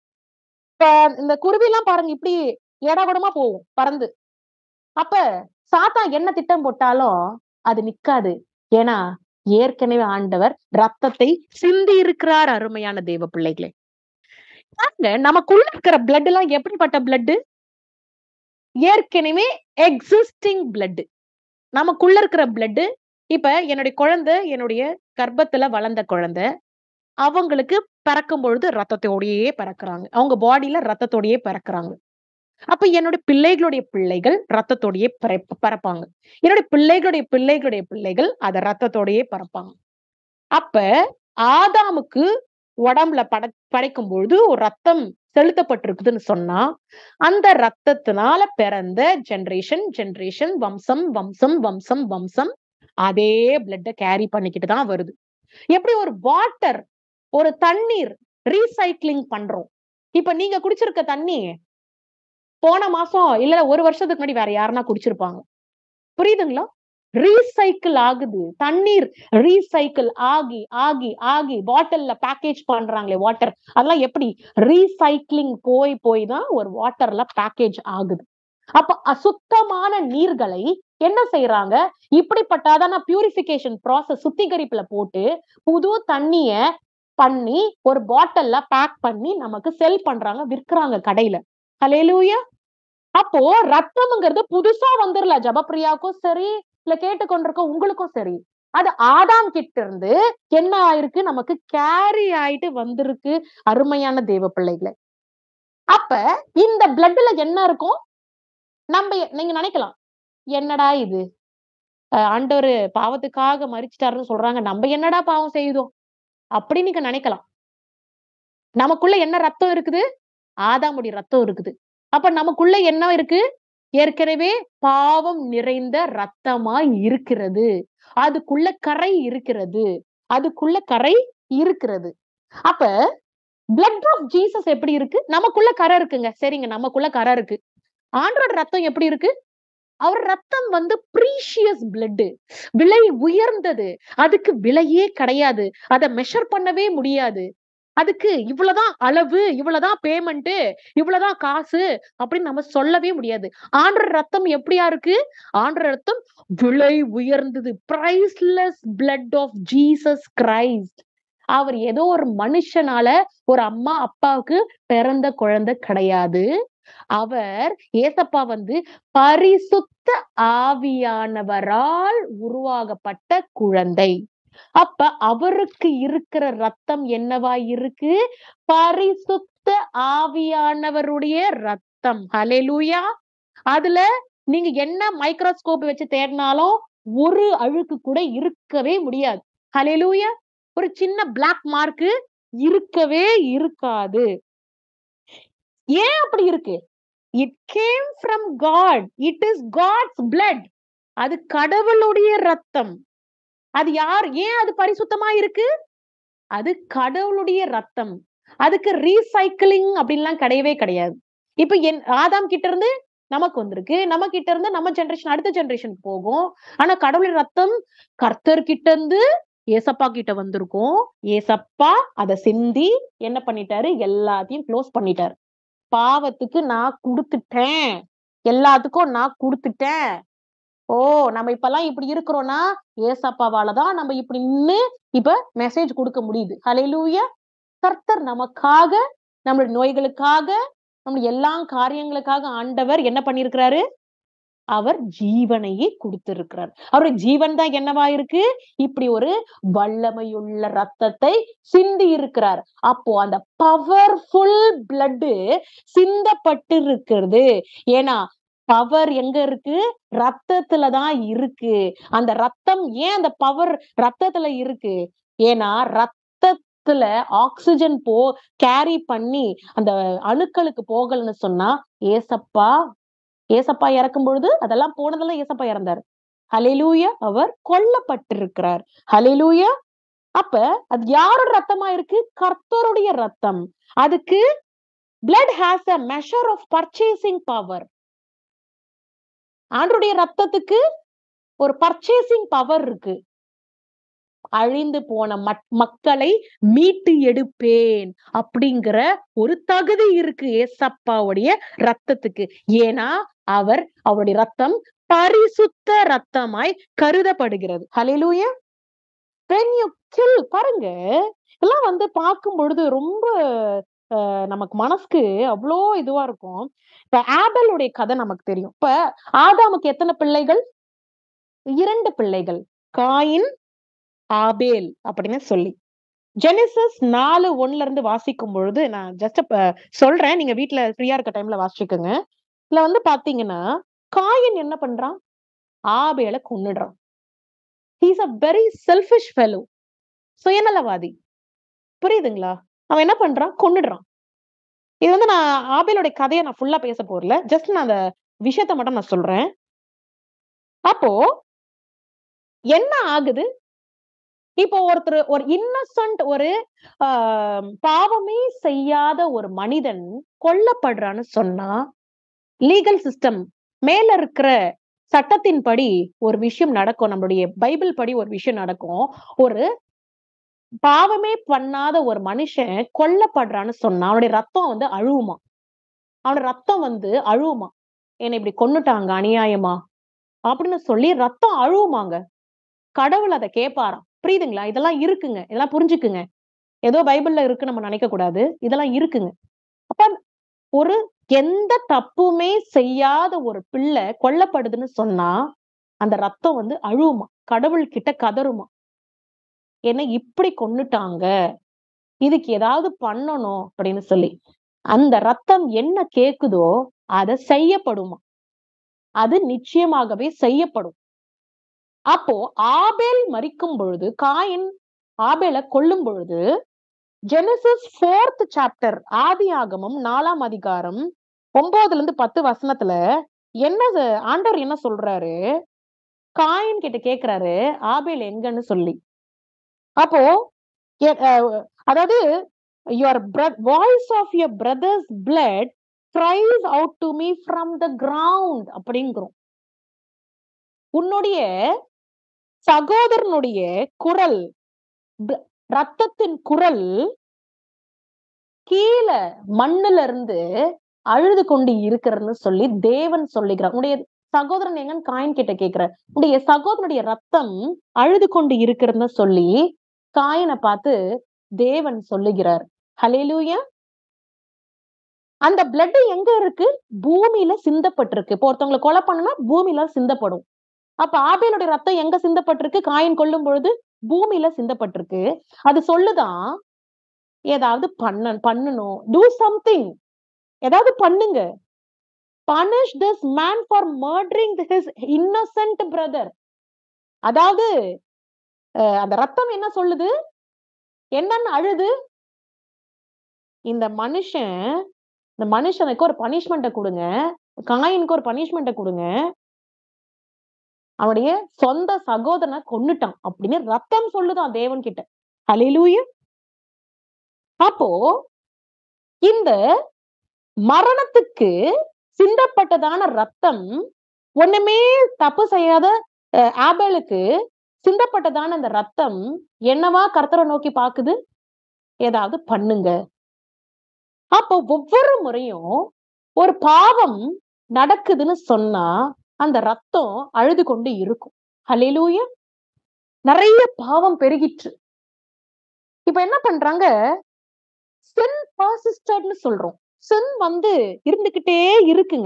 A: இந்த குருவி எல்லாம் பாருங்க இப்படி ஏடாகூடமா போகும் பறந்து அப்ப சாத்தா என்ன திட்டம் போட்டாலும் அது நிக்காது ஏன்னா ஏற்கனவே ஆண்டவர் ரத்தத்தை சிந்தி இருக்கிறார் அருமையான தேவ பிள்ளைகளே பாருங்க நமக்குள்ள இருக்கிற பிளட் எல்லாம் எப்படிப்பட்ட பிளட் ஏற்கனவே எக்ஸிஸ்டிங் பிளட் நமக்குள்ள இருக்கிற பிளட் இப்ப என்னுடைய குழந்தை என்னுடைய கர்ப்பத்துல வளர்ந்த குழந்தை அவங்களுக்கு பிறக்கும் பொழுது ரத்தத்தோடையே பிறக்குறாங்க அவங்க பாடியில ரத்தத்தோடையே பிறக்குறாங்க அப்ப என்னுடைய பிள்ளைகளுடைய பிள்ளைகள் ரத்தத்தோடையே பிறப்~ பிறப்பாங்க என்னுடைய பிள்ளைகளுடைய பிள்ளைகளுடைய பிள்ளைகள் அத ரத்தத்தோடையே பிறப்பாங்க அப்ப ஆதாமுக்கு உடம்புல பட படைக்கும் பொழுது ஒரு ரத்தம் செலுத்தப்பட்டிருக்குதுன்னு சொன்னா அந்த ரத்தத்தினால பிறந்த ஜெனரேஷன் ஜெனரேஷன் வம்சம் வம்சம் வம்சம் வம்சம் அதே பிளட்ட கேரி பண்ணிக்கிட்டு தான் வருது எப்படி ஒரு வாட்டர் ஒரு தண்ணீர் ரீசைக்ளிங் பண்றோம் இப்ப நீங்க குடிச்சிருக்க தண்ணி போன மாசம் இல்ல ஒரு வருஷத்துக்கு முன்னாடி வேற யாருன்னா குடிச்சிருப்பாங்க புரியுதுங்களா ரீசைக்கிள் ஆகுது தண்ணீர் ரீசைக்கிள் ஆகி ஆகி ஆகி பாட்டில்ல பேக்கேஜ் பண்றாங்களே வாட்டர் அதெல்லாம் எப்படி ரீசைக்ளிங் போய் போய் தான் ஒரு வாட்டர்ல பேக்கேஜ் ஆகுது அப்ப அசுத்தமான நீர்களை என்ன செய்யறாங்க இப்படிப்பட்டாதான பியூரிபிகேஷன் ப்ராசஸ் சுத்திகரிப்புல போட்டு புது தண்ணிய பண்ணி ஒரு பாட்டில்ல பேக் பண்ணி நமக்கு செல் பண்றாங்க விற்கிறாங்க கடையில ஹலேலூயா அப்போ ரத்தம்ங்கிறது புதுசா வந்துடல ஜபப்பிரியாவுக்கும் சரி இல்ல கேட்டுக்கொண்டிருக்க உங்களுக்கும் சரி அது ஆதாம் கிட்ட இருந்து என்ன ஆயிருக்கு நமக்கு கேரி ஆயிட்டு வந்திருக்கு அருமையான தேவ பிள்ளைகளை அப்ப இந்த பிளட்ல என்ன இருக்கும் நம்ம நீங்க நினைக்கலாம் என்னடா இது ஆண்டவர் பாவத்துக்காக மறிச்சிட்டாருன்னு சொல்றாங்க நம்ம என்னடா பாவம் செய்தோம் அப்படின்னு நீங்க நினைக்கலாம் நமக்குள்ள என்ன ரத்தம் இருக்குது ஆதாமுடைய ரத்தம் இருக்குது அப்ப நமக்குள்ள என்ன இருக்கு ஏற்கனவே பாவம் நிறைந்த ரத்தமா இருக்கிறது அதுக்குள்ள கரை இருக்கிறது அதுக்குள்ள கரை இருக்கிறது அப்ப பிளட் ஆஃப் ஜீசஸ் எப்படி இருக்கு நமக்குள்ள கரை இருக்குங்க சரிங்க நமக்குள்ள கரை இருக்கு ஆண்டோட ரத்தம் எப்படி இருக்கு அவர் ரத்தம் வந்து ப்ரீஷியஸ் பிளட் விலை உயர்ந்தது அதுக்கு விலையே கிடையாது அதை மெஷர் பண்ணவே முடியாது அதுக்கு இவ்வளவுதான் அளவு இவ்வளவுதான் பேமெண்ட் இவ்வளவுதான் காசு அப்படின்னு நம்ம சொல்லவே முடியாது ஆண்டர் ரத்தம் எப்படியா இருக்கு ஆண்டர் ரத்தம் விலை உயர்ந்தது priceless blood of Jesus Christ அவர் ஏதோ ஒரு மனுஷனால ஒரு அம்மா அப்பாவுக்கு பிறந்த குழந்தை கிடையாது அவர் ஏசப்பா வந்து பரிசுத்த ஆவியானவரால் உருவாகப்பட்ட குழந்தை அப்ப அவருக்கு இருக்கிற ரத்தம் என்னவா இருக்கு பரிசுத்த ஆவியானவருடைய ரத்தம் ஹalleluya அதுல நீங்க என்ன மைக்ரோஸ்கோப் வச்சு தேடினாலும் ஒரு அழுக்கு கூட இருக்கவே முடியாது ஹalleluya ஒரு சின்ன பிளாக் மார்க் இருக்கவே இருக்காது ஏன் அப்படி இருக்கு it came from God it is God's blood அது கடவுளுடைய ரத்தம் அது யார் ஏன் அது பரிசுத்தமா இருக்கு அது கடவுளுடைய ரத்தம் அதுக்கு ரீசைக்கிளிங் அப்படின்லாம் கிடையவே கிடையாது இப்ப என் ஆதாம் கிட்ட இருந்து நமக்கு வந்திருக்கு நம்ம கிட்ட இருந்து நம்ம ஜெனரேஷன் அடுத்த ஜெனரேஷன் போகும் ஆனா கடவுளின் ரத்தம் கர்த்தர் கிட்ட இருந்து ஏசப்பா கிட்ட வந்திருக்கும் ஏசப்பா அதை சிந்தி என்ன பண்ணிட்டாரு எல்லாத்தையும் க்ளோஸ் பண்ணிட்டாரு பாவத்துக்கு நான் கொடுத்துட்டேன் எல்லாத்துக்கும் நான் கொடுத்துட்டேன் ஓ நம்ம இப்பெல்லாம் இப்படி இருக்கிறோம்னா ஏசப்பாவாலதான் நம்ம இப்படி நின்னு இப்ப மெசேஜ் கொடுக்க முடியுது ஹalleluya கர்த்தர் நமக்காக நம்மளுடைய நோய்களுக்காக நம்மளுடைய எல்லா காரியங்களுக்காக ஆண்டவர் என்ன பண்ணிருக்கிறாரு அவர் ஜீவனையே கொடுத்திருக்கிறார் அவருடைய ஜீவன் தான் என்னவா இருக்கு இப்படி ஒரு வல்லமையுள்ள ரத்தத்தை சிந்தி இருக்கிறார் அப்போ அந்த பவர்ஃபுல் பிளட் சிந்தப்பட்டு இருக்கிறது ஏன்னா பவர் எங்க இருக்கு ரத்தத்துல தான் இருக்கு அந்த ரத்தம் ஏன் அந்த பவர் ரத்தத்துல இருக்கு ஏன்னா ரத்தத்துல ஆக்சிஜன் போ கேரி பண்ணி அந்த அணுக்களுக்கு போகலன்னு சொன்னா ஏசப்பா ஏசப்பா இறக்கும் பொழுது அதெல்லாம் போனதெல்லாம் ஏசப்பா இறந்தார் ஹலிலூயா அவர் கொல்லப்பட்டிருக்கிறார் ஹலிலூயா அப்ப அது யாரோட ரத்தமா இருக்கு கர்த்தருடைய ரத்தம் அதுக்கு blood has a measure of purchasing power ஆண்டருடைய ரத்தத்துக்கு ஒரு பர்ச்சேசிங் பவர் இருக்கு அழிந்து போன மக்களை மீட்டு எடுப்பேன் அப்படிங்கிற ஒரு தகுதி இருக்கு ஏசப்பாவுடைய ரத்தத்துக்கு ஏன்னா அவர் அவருடைய ரத்தம் பரிசுத்த ரத்தமாய் கருதப்படுகிறது ஹலிலூயா வென் யூ கில் பாருங்க எல்லாம் வந்து பார்க்கும் பொழுது ரொம்ப நமக்கு மனசுக்கு அவ்வளோ இதுவா இருக்கும் இப்ப ஆபலுடைய கதை நமக்கு தெரியும் இப்ப ஆதாமுக்கு எத்தனை பிள்ளைகள் இரண்டு பிள்ளைகள் காயின் ஆபேல் அப்படின்னு சொல்லி ஜெனிசஸ் நாலு ஒன்னுல இருந்து வாசிக்கும் பொழுது நான் ஜஸ்ட் சொல்றேன் நீங்க வீட்டுல ஃப்ரீயா இருக்க டைம்ல வாசிச்சுக்கோங்க இதுல வந்து பாத்தீங்கன்னா காயின் என்ன பண்றான் ஆபேல கொன்னுடுறான் he's a very selfish fellow சுயநலவாதி புரியுதுங்களா அவன் என்ன பண்றான் கொன்னுடுறான் இது வந்து நான் ஆபேலுடைய கதையை நான் ஃபுல்லா பேச போறல ஜஸ்ட் நான் அந்த விஷயத்த மட்டும் நான் சொல்றேன் அப்போ என்ன ஆகுது இப்போ ஒருத்தர் ஒரு இன்னசென்ட் ஒரு பாவமே செய்யாத ஒரு மனிதன் கொல்லப்படுறான்னு சொன்னா லீகல் சிஸ்டம் மேல இருக்கிற சட்டத்தின்படி ஒரு விஷயம் நடக்கும் நம்மளுடைய பைபிள் படி ஒரு விஷயம் நடக்கும் ஒரு பாவமே பண்ணாத ஒரு மனுஷன் கொல்லப்படுறான்னு சொன்னா அவனுடைய ரத்தம் வந்து அழுவுமா அவனோட ரத்தம் வந்து அழுவுமா என்னை இப்படி கொன்னுட்டாங்க அநியாயமா அப்படின்னு சொல்லி ரத்தம் அழுவுமாங்க கடவுள் அதை கேட்பாராம் புரியுதுங்களா இதெல்லாம் இருக்குங்க இதெல்லாம் புரிஞ்சுக்குங்க ஏதோ பைபிள்ல இருக்கு நம்ம நினைக்க கூடாது இதெல்லாம் இருக்குங்க அப்ப ஒரு எந்த தப்புமே செய்யாத ஒரு பிள்ளை கொல்லப்படுதுன்னு சொன்னா அந்த ரத்தம் வந்து அழுவுமா கடவுள் கிட்ட கதறுமா என்ன இப்படி கொன்னுட்டாங்க இதுக்கு ஏதாவது பண்ணணும் அப்படின்னு சொல்லி அந்த ரத்தம் என்ன கேக்குதோ அதை செய்யப்படுமா அது நிச்சயமாகவே செய்யப்படும் அப்போ ஆபேல் மறிக்கும் பொழுது காயின் ஆபேலை கொல்லும் பொழுது ஜெனசிஸ் ஃபோர்த் சாப்டர் ஆதி ஆகமம் நாலாம் அதிகாரம் ஒன்பதுல இருந்து பத்து வசனத்துல என்ன ஆண்டவர் என்ன சொல்றாரு காயின் கிட்ட கேக்குறாரு ஆபேல் எங்கன்னு சொல்லி அப்போ அதாவது your bro- voice of your brother's blood cries out to me from the ground அப்படிங்கிறோம் உன்னுடைய சகோதரனுடைய குரல் ப- ரத்தத்தின் குரல் கீழே மண்ணுல இருந்து அழுது கொண்டு இருக்கிறன்னு சொல்லி தேவன் சொல்லுகிறார் உன்னுடைய சகோதரன் எங்கன்னு காயின் கிட்ட கேக்குற உன்னுடைய சகோதரனுடைய ரத்தம் அழுது கொண்டு இருக்கிறதுன்னு சொல்லி காயினை பார்த்து தேவன் சொல்லுகிறார் ஹலேலூயா அந்த பிளட் எங்க இருக்கு பூமியில சிந்தப்பட்டிருக்கு இப்போ ஒருத்தவங்களை கொலை பண்ணுனா பூமியில சிந்தப்படும் அப்ப ஆபேலுடைய ரத்தம் எங்க சிந்தப்பட்டிருக்கு காயின் கொல்லும் பொழுது பூமியில சிந்தப்பட்டிருக்கு அது சொல்லுதான் ஏதாவது பண்ண பண்ணணும் டூ சம்திங் ஏதாவது பண்ணுங்க punish this man for murdering his innocent brother அதாவது அஹ், அந்த ரத்தம் என்ன சொல்லுது என்னன்னு அழுது இந்த மனுஷன் இந்த மனுஷனுக்கு ஒரு பனிஷ்மெண்ட்டை கொடுங்க காயினுக்கு ஒரு பனிஷ்மெண்ட்டை கொடுங்க அவனுடைய சொந்த சகோதரனை கொன்னுட்டான் அப்படின்னு ரத்தம் சொல்லுதான் தேவன் கிட்ட ஹalleluya அப்போ இந்த மரணத்துக்கு சிந்தப்பட்டதான ரத்தம் ஒண்ணுமே தப்பு செய்யாத அஹ், ஆபேலுக்கு சிந்தப்பட்டதான அந்த ரத்தம் என்னவா கர்த்தரை நோக்கி பாக்குது ஏதாவது பண்ணுங்க அப்போ ஒவ்வொரு முறையும் ஒரு பாவம் நடக்குதுன்னு சொன்னா அந்த ரத்தம் அழுது கொண்டு இருக்கும் ஹalleluya நிறைய பாவம் பெருகிற்று இப்ப என்ன பண்றாங்க சின் பர்சிஸ்டட்னு சொல்றோம் சின் வந்து இருந்துகிட்டே இருக்குங்க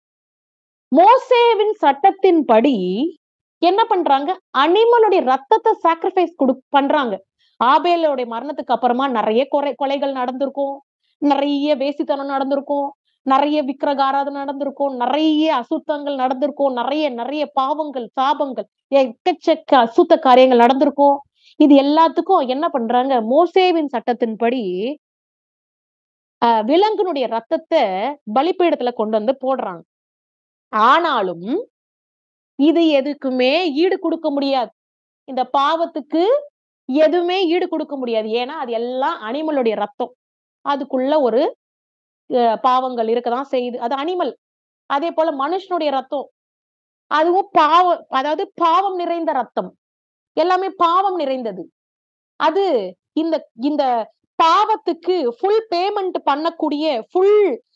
A: மோசேவின் சட்டத்தின்படி என்ன பண்றாங்க அனிமலுடைய ரத்தத்தை சாக்ரிஃபைஸ் கொடு பண்றாங்க ஆபேலோடைய மரணத்துக்கு அப்புறமா நிறைய கொலை கொலைகள் நடந்திருக்கும் நிறைய வேசித்தனம் நடந்திருக்கும் நிறைய விக்கிரகாராதனை நடந்திருக்கும் நிறைய அசுத்தங்கள் நடந்திருக்கும் நிறைய நிறைய பாவங்கள் சாபங்கள் எக்கச்சக்க அசுத்த காரியங்கள் நடந்திருக்கும் இது எல்லாத்துக்கும் என்ன பண்றாங்க மோசேவின் சட்டத்தின்படி ஆஹ் விலங்கினுடைய ரத்தத்தை பலிப்பீடத்துல கொண்டு வந்து போடுறாங்க ஆனாலும் இது எதுக்குமே ஈடு கொடுக்க முடியாது இந்த பாவத்துக்கு எதுவுமே ஈடு கொடுக்க முடியாது ஏன்னா அது எல்லாம் அனிமலுடைய ரத்தம் அதுக்குள்ள ஒரு அஹ், பாவங்கள் இருக்கதான் செய்யுது அது அனிமல் அதே போல மனுஷனுடைய ரத்தம் அதுவும் பாவம் அதாவது பாவம் நிறைந்த ரத்தம் எல்லாமே பாவம் நிறைந்தது அது இந்த இந்த பாவத்துக்கு ஃபுல் பேமெண்ட் பண்ணக்கூடிய ஃபுல்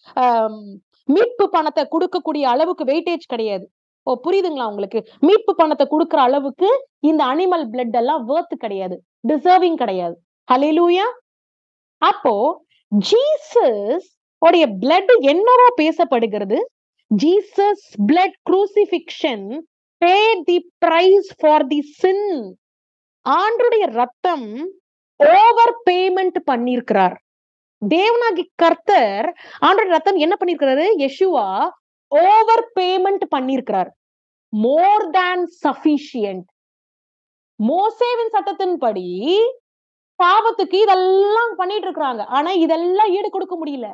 A: மீட்பு பணத்தை கொடுக்கக்கூடிய அளவுக்கு வெயிட்டேஜ் கிடையாது ஓ புரியுதுங்களா உங்களுக்கு மீட்பு பணத்தை கொடுக்குற அளவுக்கு இந்த அனிமல் பிளட் எல்லாம் வேர்த் கிடையாது டிசர்விங் கிடையாது ஹalleluya அப்போ ஜீசஸ் உடைய பிளட் என்னவா பேசப்படுகிறது Jesus blood crucifixion pay the price for the sin ஆண்டுடைய ரத்தம் ஓவர் பேமெண்ட் பண்ணியிருக்கிறார் தேவனாகி கர்த்தர் ஆண்டோட ரத்தம் என்ன பண்ணிருக்கிறாரு யெஷுவா ஓவர் பேமெண்ட் பண்ணியிருக்கிறார் மோர் தேன் சஃபிஷியன்ட் மோசேவின் சட்டத்தின்படி பாவத்துக்கு இதெல்லாம் பண்ணிட்டு இருக்கிறாங்க ஆனா இதெல்லாம் ஈடு கொடுக்க முடியல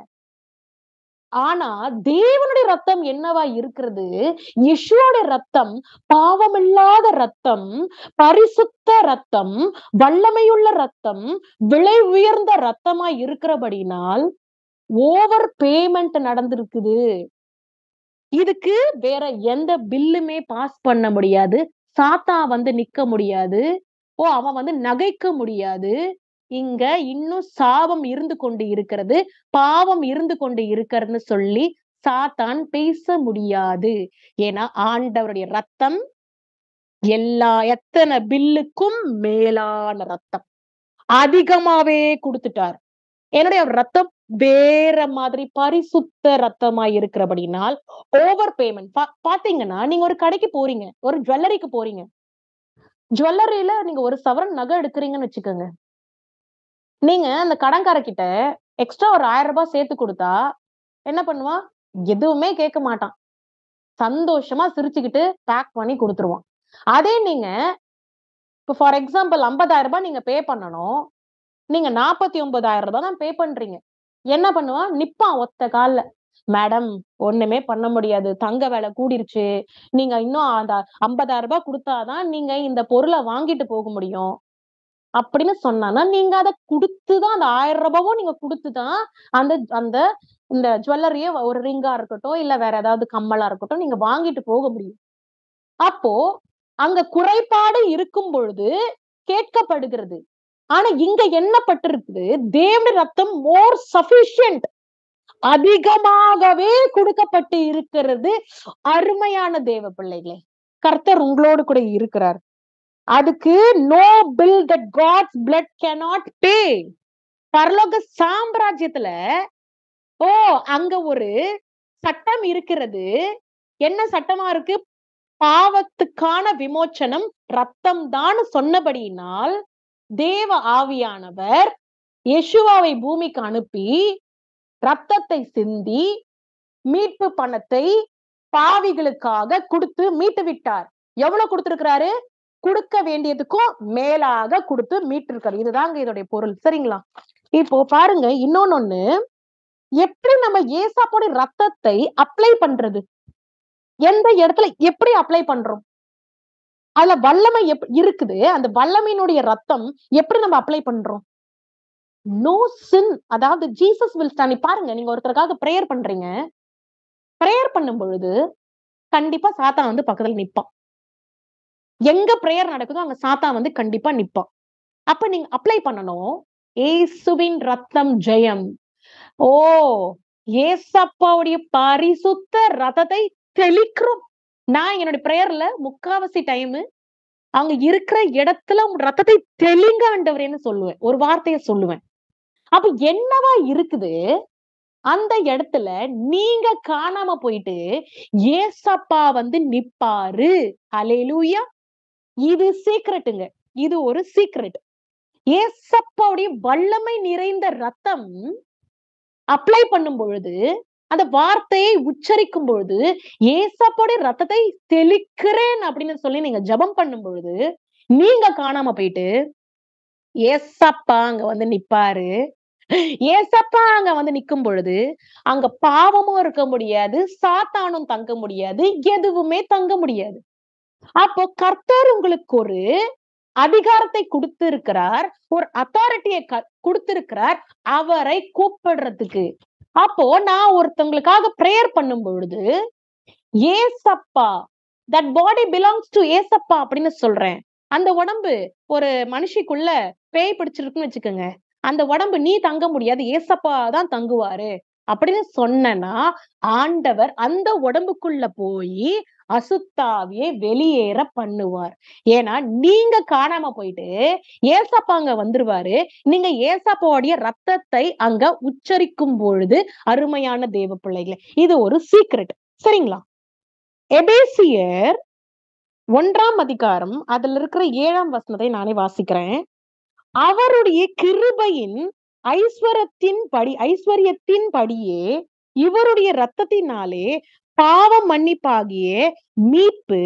A: ஆனா தேவனுடைய ரத்தம் என்னவா இருக்கிறது யெஷுவோட ரத்தம் பாவமில்லாத ரத்தம் பரிசுத்த ரத்தம் வல்லமையுள்ள ரத்தம் விலை உயர்ந்த ரத்தமா இருக்கிறபடினால் ஓவர் பேமெண்ட் நடந்திருக்குது இதுக்கு வேற எந்த பில்லுமே பாஸ் பண்ண முடியாது சாத்தா வந்து நிக்க முடியாது ஓ அவன் வந்து நகைக்க முடியாது இங்க இன்னும் சாபம் இருந்து கொண்டு இருக்கிறது பாவம் இருந்து கொண்டு இருக்கிறதுன்னு சொல்லி சாத்தான் பேச முடியாது ஏன்னா ஆண்டவருடைய ரத்தம் எல்லா எத்தனை பில்லுக்கும் மேலான ரத்தம் அதிகமாவே கொடுத்துட்டார் என்னுடைய ரத்தம் வேற மாதிரி பரிசுத்த ரத்தமா இருக்கிறபடினால் ஓவர் பேமெண்ட் பாத்தீங்கன்னா நீங்க ஒரு கடைக்கு போறீங்க ஒரு ஜுவல்லரிக்கு போறீங்க ஜுவல்லரியில நீங்க ஒரு சவரன் நகை எடுக்கிறீங்கன்னு வச்சுக்கோங்க நீங்க அந்த கடன்கார கிட்ட எக்ஸ்ட்ரா ஒரு ஆயிரம் ரூபாய் சேர்த்து கொடுத்தா என்ன பண்ணுவான் எதுவுமே கேட்க மாட்டான் சந்தோஷமா சிரிச்சுக்கிட்டு பேக் பண்ணி கொடுத்துருவான் அதே நீங்க இப்போ ஃபார் எக்ஸாம்பிள் ஐம்பதாயிரம் ரூபாய் நீங்க பே பண்ணணும் நீங்க நாற்பத்தி ஒன்பதாயிரம் ரூபாய் தான் பே பண்றீங்க என்ன பண்ணுவான் நிப்பான் ஒத்த கால்ல மேடம் ஒண்ணுமே பண்ண முடியாது தங்க விலை கூடிருச்சு நீங்க இன்னும் அந்த ஐம்பதாயிரம் ரூபாய் கொடுத்தாதான் நீங்க இந்த பொருளை வாங்கிட்டு போக முடியும் அப்படின்னு சொன்னானா நீங்க அதை கொடுத்துதான் அந்த ஆயிரம் ரூபாவும் நீங்க கொடுத்துதான் அந்த அந்த இந்த ஜுவல்லரிய ஒரு ரிங்கா இருக்கட்டும் இல்ல வேற ஏதாவது கம்மலா இருக்கட்டும் நீங்க வாங்கிட்டு போக முடியும் அப்போ அங்க குறைபாடு இருக்கும் பொழுது கேட்கப்படுகிறது ஆனா இங்க என்ன பட்டிருக்குது தேவனுடைய ரத்தம் மோர் சஃபிஷியன்ட் அதிகமாகவே கொடுக்கப்பட்டு இருக்கிறது அருமையான தேவ பிள்ளைகளே கர்த்தர் உங்களோடு கூட இருக்கிறார் அதுக்கு no bill that God's blood cannot pay பரலோக சாம்ராஜ்யத்துல ஓ அங்க ஒரு சட்டம் இருக்கிறது என்ன சட்டமா இருக்கு பாவத்துக்கான விமோச்சனம் ரத்தம் தான் சொன்னபடியினால் தேவ ஆவியானவர் யெஷுவாவை பூமிக்கு அனுப்பி ரத்தத்தை சிந்தி மீட்பு பணத்தை பாவிகளுக்காக கொடுத்து மீட்டு விட்டார் எவ்வளவு கொடுத்திருக்கிறாரு கொடுக்க வேண்டியதுக்கும் மேலாக கொடுத்து மீட்டிருக்காரு இதுதாங்க இதோடைய பொருள் சரிங்களா இப்போ பாருங்க இன்னொன்னு எப்படி நம்ம ஏசாப்போட ரத்தத்தை அப்ளை பண்றது எந்த இடத்துல எப்படி அப்ளை பண்றோம் அதுல வல்லமை எப் இருக்குது அந்த வல்லமையினுடைய ரத்தம் எப்படி நம்ம அப்ளை பண்றோம் நோ சின் அதாவது ஜீசஸ் வில் ஸ்டாண்ட் பாருங்க நீங்க ஒருத்தருக்காக ப்ரேயர் பண்றீங்க ப்ரேயர் பண்ணும் பொழுது கண்டிப்பா சாத்தான் வந்து பக்கத்துல நிப்பான் எங்க ப்ரேயர் நடக்குதோ அங்க சாத்தான் வந்து கண்டிப்பா நிப்பான் அப்ப நீங்க அப்ளை பண்ணணும் ஏசுவின் ரத்தம் ஜெயம் ஓ ஏசப்பாவுடைய பரிசுத்த ரத்தத்தை தெளிக்கிறோம் நான் என்னுடைய ப்ரேயர்ல முக்காவாசி டைம் அவங்க இருக்கிற இடத்துல உங்க ரத்தத்தை தெளிங்க ஆண்டவரேன்னு சொல்லுவேன் ஒரு வார்த்தைய சொல்லுவேன் அப்ப என்னவா இருக்குது அந்த இடத்துல நீங்க காணாம போயிட்டு ஏசப்பா வந்து நிப்பாரு அலேலூயா இது சீக்ரெட்டுங்க இது ஒரு சீக்ரெட் ஏசப்பாவுடைய வல்லமை நிறைந்த ரத்தம் அப்ளை பண்ணும் பொழுது அந்த வார்த்தையை உச்சரிக்கும் பொழுது ஏசப்போடைய ரத்தத்தை தெளிக்கிறேன் அப்படின்னு சொல்லி நீங்க ஜெபம் பண்ணும் பொழுது நீங்க காணாம போயிட்டு ஏசப்பா அங்க வந்து நிப்பாரு ஏசப்பா அங்க வந்து நிக்கும் பொழுது அங்க பாவமும் இருக்க முடியாது சாத்தானும் தங்க முடியாது எதுவுமே தங்க முடியாது அப்போ கர்த்தர் உங்களுக்கு ஒரு அதிகாரத்தை கொடுத்திருக்கிறார் ஒரு அத்தாரிட்டியை கொடுத்திருக்கிறார் அவரை கூப்பிடுறதுக்கு அப்போ நான் ஒருத்தவங்களுக்காக ப்ரேயர் பண்ணும் பொழுது ஏசப்பா தட் பாடி பிலாங்ஸ் டு ஏசப்பா அப்படின்னு சொல்றேன் அந்த உடம்பு ஒரு மனுஷிக்குள்ள பேய் பிடிச்சிருக்குன்னு வச்சுக்கோங்க அந்த உடம்பு நீ தங்க முடியாது ஏசப்பா தான் தங்குவாரு அப்படின்னு சொன்னனா ஆண்டவர் அந்த உடம்புக்குள்ள போய் அசுத்தாவியை வெளியேற பண்ணுவார் ஏன்னா நீங்க காணாம போயிட்டு ஏசப்பாங்க வந்துருவாரு நீங்க ஏசப்பாவுடைய ரத்தத்தை அங்க உச்சரிக்கும் பொழுது அருமையான தேவ பிள்ளைகளே இது ஒரு சீக்ரெட் சரிங்களா எபேசியர் ஒன்றாம் அதிகாரம் அதுல இருக்கிற ஏழாம் வசனத்தை நானே வாசிக்கிறேன் அவருடைய கிருபையின் ஐஸ்வரத்தின் படி ஐஸ்வர்யத்தின் படியே இவருடைய ரத்தத்தினாலே பாவ மன்னிப்பாகிய மீட்பு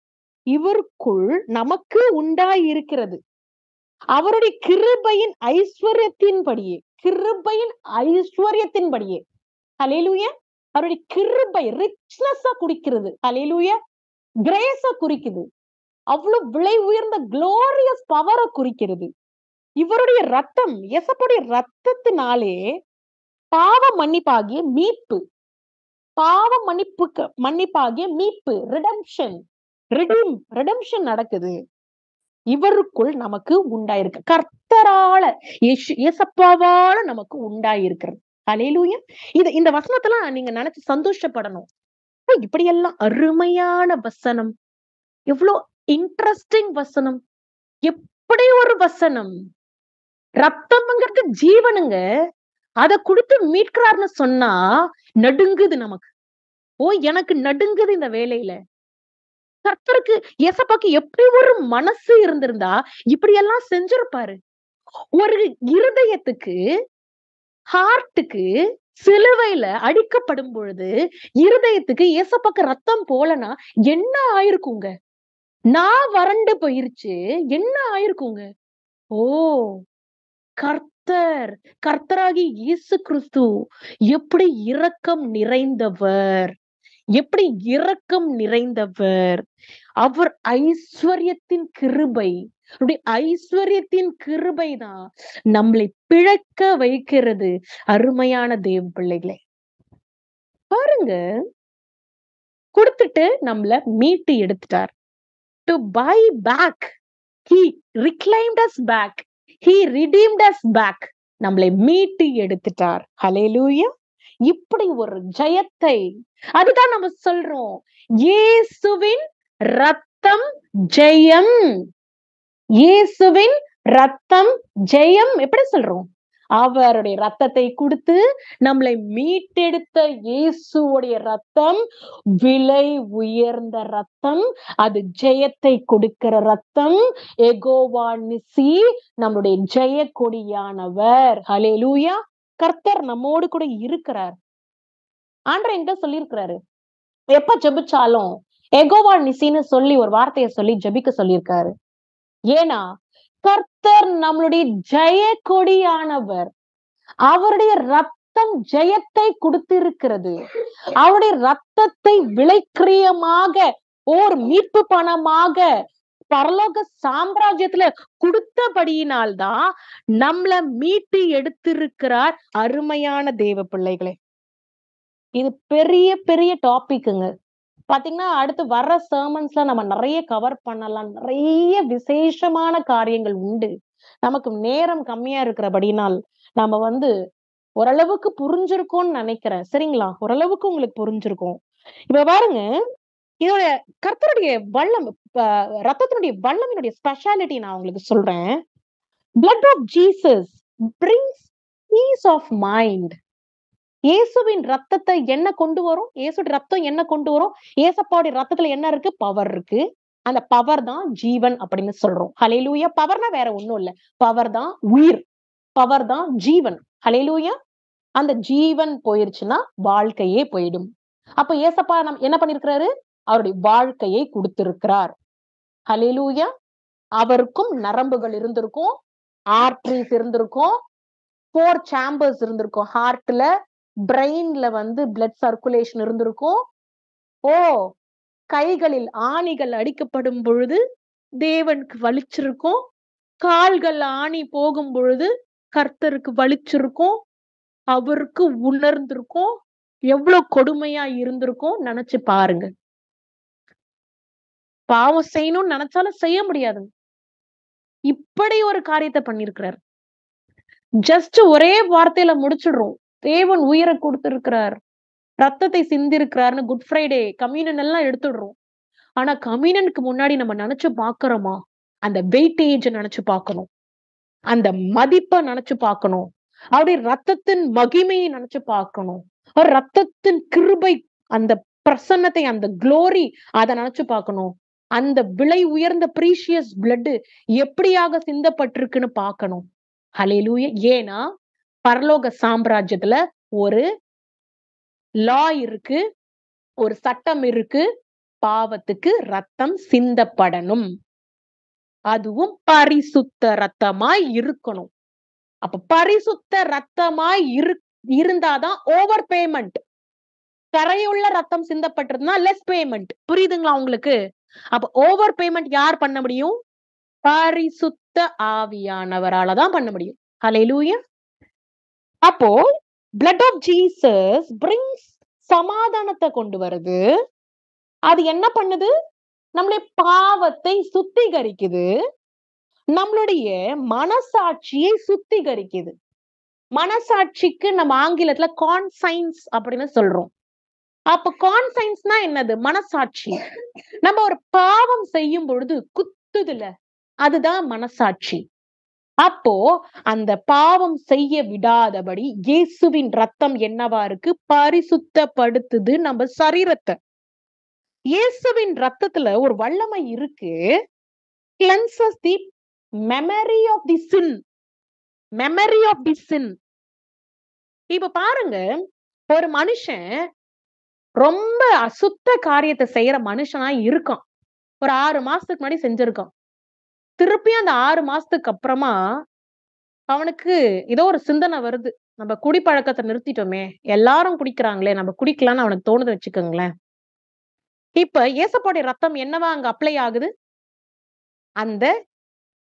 A: இவருக்குள் நமக்கு உண்டாயிருக்கிறது அவருடைய கிருபையின் ஐஸ்வர்யத்தின் படியே கிருபையின் ஐஸ்வர்யத்தின் படியே அலையிலூய அவருடைய கிருபை ரிச்னஸா குடிக்கிறது அலையிலூய கிரேஸ குறிக்குது அவ்வளவு விலை உயர்ந்த குளோரியஸ் பவரை குறிக்கிறது இவருடைய ரத்தம் எசப்புடைய ரத்தத்தினாலே பாவ மன்னிப்பாகிய மீட்பு பாவ மன்னிப்புக்கு மன்னிப்பாகிய மீட்பு ரிடம்ஷன் ரிடீம் ரிடம்ஷன் நடக்குது இவருக்குள் நமக்கு உண்டாயிருக்கு கர்த்தரால ஏசப்பாவால நமக்கு உண்டாயிருக்கிறது அலையிலூயா இது இந்த வசனத்தெல்லாம் நீங்க நினைச்சு சந்தோஷப்படணும் இப்படியெல்லாம் அருமையான வசனம் எவ்வளோ இன்ட்ரெஸ்டிங் வசனம் எப்படி ஒரு வசனம் ரத்தம்ங்கிறது ஜீவனுங்க அத கொடுத்து மீட்கிறார்னு சொன்னா நடுங்குது நமக்கு ஓ எனக்கு நடுங்குது இந்த வேலையில கர்த்தருக்கு எசப்பாக்கு எப்படி ஒரு மனசு இருந்திருந்தா இப்படி எல்லாம் செஞ்சிருப்பாரு ஒரு இருதயத்துக்கு ஹார்ட்டுக்கு சிலுவையில அடிக்கப்படும் பொழுது இருதயத்துக்கு ஏசப்பாக்கு ரத்தம் போலனா என்ன ஆயிருக்குங்க நான் வறண்டு போயிருச்சு என்ன ஆயிருக்குங்க ஓ கர்த்தர் கர்த்தராகி இயேசு கிறிஸ்து எப்படி இரக்கம் நிறைந்தவர் எப்படி இரக்கம் நிறைந்தவர் அவர் ஐஸ்வர்யத்தின் கிருபை அவருடைய ஐஸ்வர்யத்தின் கிருபை தான் நம்மளை பிழைக்க வைக்கிறது அருமையான தேவ பிள்ளைகளே பாருங்க கொடுத்துட்டு நம்மள மீட்டு எடுத்துட்டார் to buy back he reclaimed us back he redeemed us back நம்மளை மீட்டு எடுத்துட்டார் ஹலேலூயா இப்படி ஒரு ஜெயத்தை அதுதான் நம்ம சொல்றோம் இயேசுவின் ரத்தம் ஜெயம் இயேசுவின் ரத்தம் ஜெயம் எப்படி சொல்றோம் அவருடைய ரத்தத்தை கொடுத்து நம்மளை மீட்டெடுத்த இயேசுவுடைய ரத்தம் விலை உயர்ந்த ரத்தம் அது ஜெயத்தை கொடுக்கிற ரத்தம் எகோவா நிசி நம்முடைய ஜெய கொடியானவர் ஹலேலூயா கர்த்தர் நம்மோடு கூட இருக்கிறார் ஆண்டர் எங்க சொல்லியிருக்கிறாரு எப்ப ஜெபிச்சாலும் எகோவா நிசின்னு சொல்லி ஒரு வார்த்தையை சொல்லி ஜெபிக்க சொல்லியிருக்காரு ஏன்னா கர்த்தர் நம்மளுடைய ஜெய கொடியானவர் அவருடைய ரத்தம் ஜெயத்தை கொடுத்திருக்கிறது அவருடைய ரத்தத்தை விலைக்கிரியமாக ஓர் மீட்பு பணமாக பரலோக சாம்ராஜ்யத்துல கொடுத்தபடியினால்தான் நம்மள மீட்டு எடுத்திருக்கிறார் அருமையான தேவ பிள்ளைகளே இது பெரிய பெரிய டாபிக்குங்க பாத்தீங்கன்னா அடுத்து வர்ற சர்மன்ஸ்ல நம்ம நிறைய கவர் பண்ணலாம் நிறைய விசேஷமான காரியங்கள் உண்டு நமக்கு நேரம் கம்மியா இருக்கிறபடினால் நம்ம வந்து ஓரளவுக்கு புரிஞ்சிருக்கோம்னு நினைக்கிறேன் சரிங்களா ஓரளவுக்கு உங்களுக்கு புரிஞ்சிருக்கும் இப்ப பாருங்க இதோட கர்த்தருடைய வல்லம் ரத்தத்தினுடைய வல்லமினுடைய ஸ்பெஷாலிட்டி நான் உங்களுக்கு சொல்றேன் blood of Jesus brings peace of mind இயேசுவின் ரத்தத்தை என்ன கொண்டு வரும் இயேசுடைய ரத்தம் என்ன கொண்டு வரும் ஏசப்பாவுடைய ரத்தத்துல என்ன இருக்கு பவர் இருக்கு அந்த பவர் தான் ஜீவன் அப்படின்னு சொல்றோம் ஹலேலூயா பவர்னா வேற ஒண்ணும் இல்ல பவர் தான் உயிர் பவர் தான் ஜீவன் ஹலேலூயா அந்த ஜீவன் போயிருச்சுன்னா வாழ்க்கையே போயிடும் அப்ப ஏசப்பா நம் என்ன பண்ணிருக்கிறாரு அவருடைய வாழ்க்கையை கொடுத்திருக்கிறார் ஹலேலூயா அவருக்கும் நரம்புகள் இருந்திருக்கும் ஆர்ட்ரிஸ் இருந்திருக்கும் ஃபோர் சாம்பர்ஸ் இருந்திருக்கும் ஹார்ட்ல பிரெயின்ல வந்து பிளட் சர்க்குலேஷன் இருந்திருக்கும் ஓ கைகளில் ஆணிகள் அடிக்கப்படும் பொழுது தேவனுக்கு வலிச்சிருக்கும் கால்கள் ஆணி போகும் பொழுது கர்த்தருக்கு வலிச்சிருக்கும் அவருக்கு உணர்ந்திருக்கும் எவ்வளவு கொடுமையா இருந்திருக்கும் நினைச்சு பாருங்க பாவம் செய்யணும்னு நினைச்சாலும் செய்ய முடியாது இப்படி ஒரு காரியத்தை பண்ணிருக்கிறார் ஜஸ்ட் ஒரே வார்த்தையில முடிச்சிடுறோம் தேவன் உயிரை கொடுத்திருக்கிறார் ரத்தத்தை சிந்திருக்கிறார்னு குட் ஃப்ரைடே கம்யூனன் எல்லாம் எடுத்துடுறோம் ஆனா கம்யூனனுக்கு முன்னாடி நம்ம நினைச்சு பாக்குறோமா அந்த வெயிட்டேஜ் நினைச்சு பார்க்கணும் அந்த மதிப்பை நினைச்சு பார்க்கணும் அவருடைய ரத்தத்தின் மகிமையை நினைச்சு பார்க்கணும் அவர் ரத்தத்தின் கிருபை அந்த பிரசன்னத்தை அந்த குளோரி அதை நினைச்சு பார்க்கணும் அந்த விலை உயர்ந்த ப்ரீஷியஸ் பிளட் எப்படியாக சிந்தப்பட்டிருக்குன்னு பார்க்கணும் ஹலேலூய ஏன்னா பரலோக சாம்ராஜ்யத்துல ஒரு லா இருக்கு ஒரு சட்டம் இருக்கு பாவத்துக்கு ரத்தம் சிந்தப்படணும் அதுவும் பரிசுத்த ரத்தமாய் இருக்கணும் அப்ப பரிசுத்த ரத்தமாய் இரு இருந்தாதான் ஓவர் பேமெண்ட் கரையுள்ள ரத்தம் சிந்தப்பட்டிருந்தா லெஸ் பேமெண்ட் புரியுதுங்களா உங்களுக்கு அப்ப ஓவர் பேமெண்ட் யார் பண்ண முடியும் பரிசுத்த ஆவியானவரால தான் பண்ண முடியும் ஹalleluya அப்போ பிளட் ஆஃப் ஜீசஸ் பிரிங்ஸ் சமாதானத்தை கொண்டு வருது அது என்ன பண்ணுது நம்மளுடைய பாவத்தை சுத்திகரிக்குது நம்மளுடைய மனசாட்சியை சுத்திகரிக்குது மனசாட்சிக்கு நம்ம ஆங்கிலத்துல கான்சைன்ஸ் அப்படின்னு சொல்றோம் அப்ப கான்சைன்ஸ்னா என்னது மனசாட்சி நம்ம ஒரு பாவம் செய்யும் பொழுது குத்துதுல அதுதான் மனசாட்சி அப்போ அந்த பாவம் செய்ய விடாதபடி இயேசுவின் ரத்தம் என்னவா இருக்கு பரிசுத்தப்படுத்துது நம்ம சரீரத்தை இயேசுவின் ரத்தத்துல ஒரு வல்லமை இருக்கு cleanses the memory of the sin memory of the sin இப்ப பாருங்க ஒரு மனுஷன் ரொம்ப அசுத்த காரியத்தை செய்யற மனுஷனா இருக்கான் ஒரு ஆறு மாசத்துக்கு முன்னாடி செஞ்சிருக்கான் திருப்பியும் அந்த ஆறு மாசத்துக்கு அப்புறமா அவனுக்கு ஏதோ ஒரு சிந்தனை வருது நம்ம குடிப்பழக்கத்தை நிறுத்திட்டோமே எல்லாரும் குடிக்கிறாங்களே நம்ம குடிக்கலாம்னு அவனுக்கு தோணுது வச்சுக்கோங்களேன் இப்ப ஏசப்பாடைய ரத்தம் என்னவா அங்க அப்ளை ஆகுது அந்த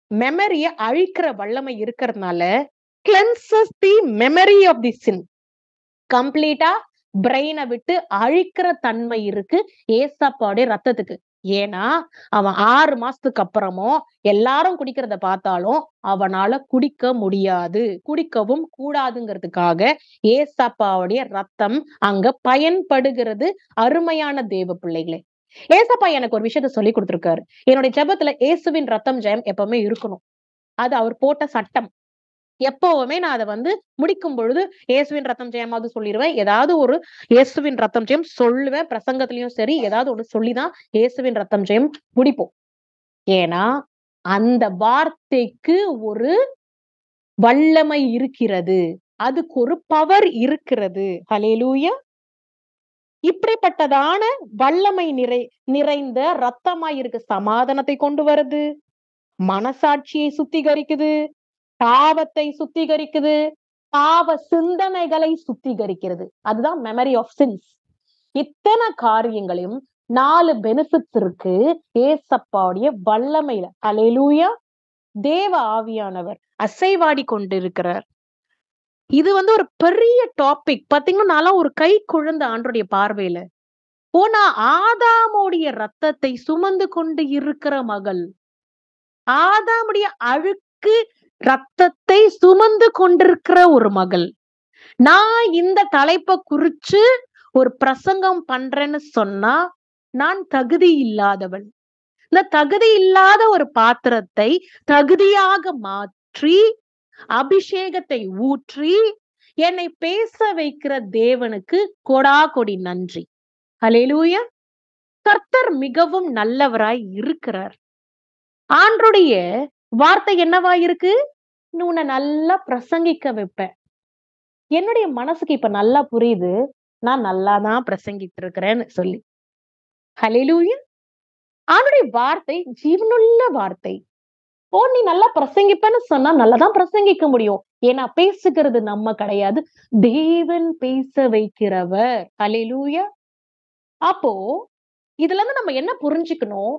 A: மெமரிய அழிக்கிற வல்லமை இருக்கிறதுனால cleanses the memory of the sin கம்ப்ளீட்டா பிரெயினை விட்டு அழிக்கிற தன்மை இருக்கு ஏசப்பாவுடைய ரத்தத்துக்கு ஏன்னா அவன் ஆறு மாசத்துக்கு அப்புறமும் எல்லாரும் குடிக்கிறத பார்த்தாலும் அவனால குடிக்க முடியாது குடிக்கவும் கூடாதுங்கிறதுக்காக ஏசப்பாவுடைய ரத்தம் அங்க பயன்படுகிறது அருமையான தேவ பிள்ளைகளே ஏசப்பா எனக்கு ஒரு விஷயத்த சொல்லி கொடுத்திருக்காரு என்னுடைய ஜெபத்துல இயேசுவின் ரத்தம் ஜெயம் எப்பவுமே இருக்கணும் அது அவர் போட்ட சட்டம் எப்பவுமே நான் அதை வந்து முடிக்கும் பொழுது இயேசுவின் ரத்தம் ஜெயமாவது சொல்லிடுவேன் ஏதாவது ஒரு இயேசுவின் ரத்தம் ஜெயம் சொல்லுவேன் பிரசங்கத்திலயும் சரி ஏதாவது ஒண்ணு சொல்லிதான் இயேசுவின் ரத்தம் ஜெயம் முடிப்போம் ஏன்னா அந்த வார்த்தைக்கு ஒரு வல்லமை இருக்கிறது அதுக்கு ஒரு பவர் இருக்கிறது ஹலேலூயா இப்படிப்பட்டதான வல்லமை நிறை நிறைந்த ரத்தமாய் இருக்கு சமாதானத்தை கொண்டு வருது மனசாட்சியை சுத்திகரிக்குது பாவத்தை சுத்திகரிக்குது பாவ சிந்தனைகளை சுத்திகரிக்கிறது அதுதான் மெமரி ஆஃப் சின்ஸ் இத்தனை காரியங்களையும் நாலு பெனிஃபிட்ஸ் இருக்கு ஏசப்பாவுடைய வல்லமையில அலையிலூயா தேவ ஆவியானவர் அசைவாடி கொண்டிருக்கிறார் இது வந்து ஒரு பெரிய டாபிக் பாத்தீங்கன்னா நான்லாம் ஒரு கை குழந்தை ஆண்டுடைய பார்வையில போனா ஆதாமுடைய ரத்தத்தை சுமந்து கொண்டு இருக்கிற மகள் ஆதாமுடைய அழுக்கு ரத்தத்தை சுமந்து கொண்டிருக்கிற ஒரு மகள் நான் இந்த தலைப்பை குறிச்சு ஒரு பிரசங்கம் பண்றேன்னு சொன்னா நான் தகுதி இல்லாதவள் இந்த தகுதி இல்லாத ஒரு பாத்திரத்தை தகுதியாக மாற்றி அபிஷேகத்தை ஊற்றி என்னை பேச வைக்கிற தேவனுக்கு கொடா கொடி நன்றி ஹலேலூயா கர்த்தர் மிகவும் நல்லவராய் இருக்கிறார் ஆண்டுடைய வார்த்தை என்னவா இருக்கு உன்னை நல்லா பிரசங்கிக்க வைப்பேன் என்னுடைய மனசுக்கு இப்ப நல்லா புரியுது நான் நல்லா தான் பிரசங்கிட்டு இருக்கிறேன்னு சொல்லி ஹலேலூயா ஆண்டுடைய வார்த்தை ஜீவனுள்ள வார்த்தை ஓ நீ நல்லா பிரசங்கிப்பேன்னு சொன்னா நல்லாதான் பிரசங்கிக்க முடியும் ஏன்னா பேசுகிறது நம்ம கிடையாது தேவன் பேச வைக்கிறவர் ஹலேலூயா அப்போ இதுல இருந்து நம்ம என்ன புரிஞ்சுக்கணும்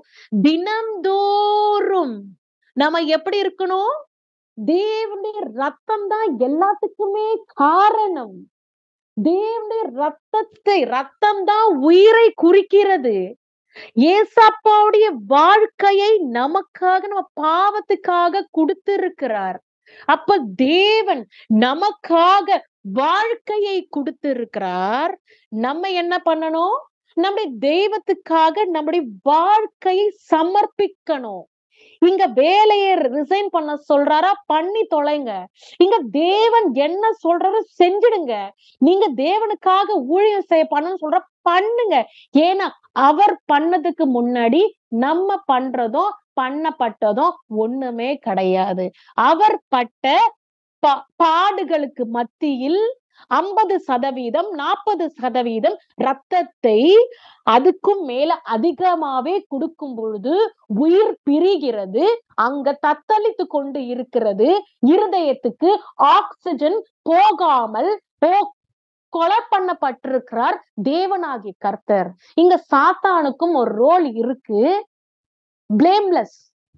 A: தினம்தோறும் நம்ம எப்படி இருக்கணும் தேவனுடைய ரத்தம் தான் எல்லாத்துக்குமே காரணம் தேவனுடைய ரத்தத்தை ரத்தம் தான் உயிரை குறிக்கிறது ஏசப்பாவுடைய வாழ்க்கையை நமக்காக நம்ம பாவத்துக்காக கொடுத்திருக்கிறார் அப்ப தேவன் நமக்காக வாழ்க்கையை கொடுத்திருக்கிறார் நம்ம என்ன பண்ணணும் நம்முடைய தெய்வத்துக்காக நம்முடைய வாழ்க்கையை சமர்ப்பிக்கணும் இங்க வேலையை ரிசைன் பண்ண சொல்றாரா பண்ணி தொலைங்க இங்க தேவன் என்ன சொல்றாரோ செஞ்சிடுங்க நீங்க தேவனுக்காக ஊழியம் செய்ய பண்ணணும்னு சொல்ற பண்ணுங்க ஏன்னா அவர் பண்ணதுக்கு முன்னாடி நம்ம பண்றதும் பண்ணப்பட்டதும் ஒண்ணுமே கிடையாது அவர் பட்ட பா- பாடுகளுக்கு மத்தியில் ஐம்பது சதவீதம் நாற்பது சதவீதம் ரத்தத்தை அதுக்கும் மேல அதிகமாவே கொடுக்கும் பொழுது உயிர் பிரிகிறது அங்க தத்தளித்து கொண்டு இருக்கிறது இருதயத்துக்கு ஆக்சிஜன் போகாமல் போ கொலை பண்ணப்பட்டிருக்கிறார் தேவனாகிய கர்த்தர் இங்க சாத்தானுக்கும் ஒரு ரோல் இருக்கு பிளேம்லெஸ்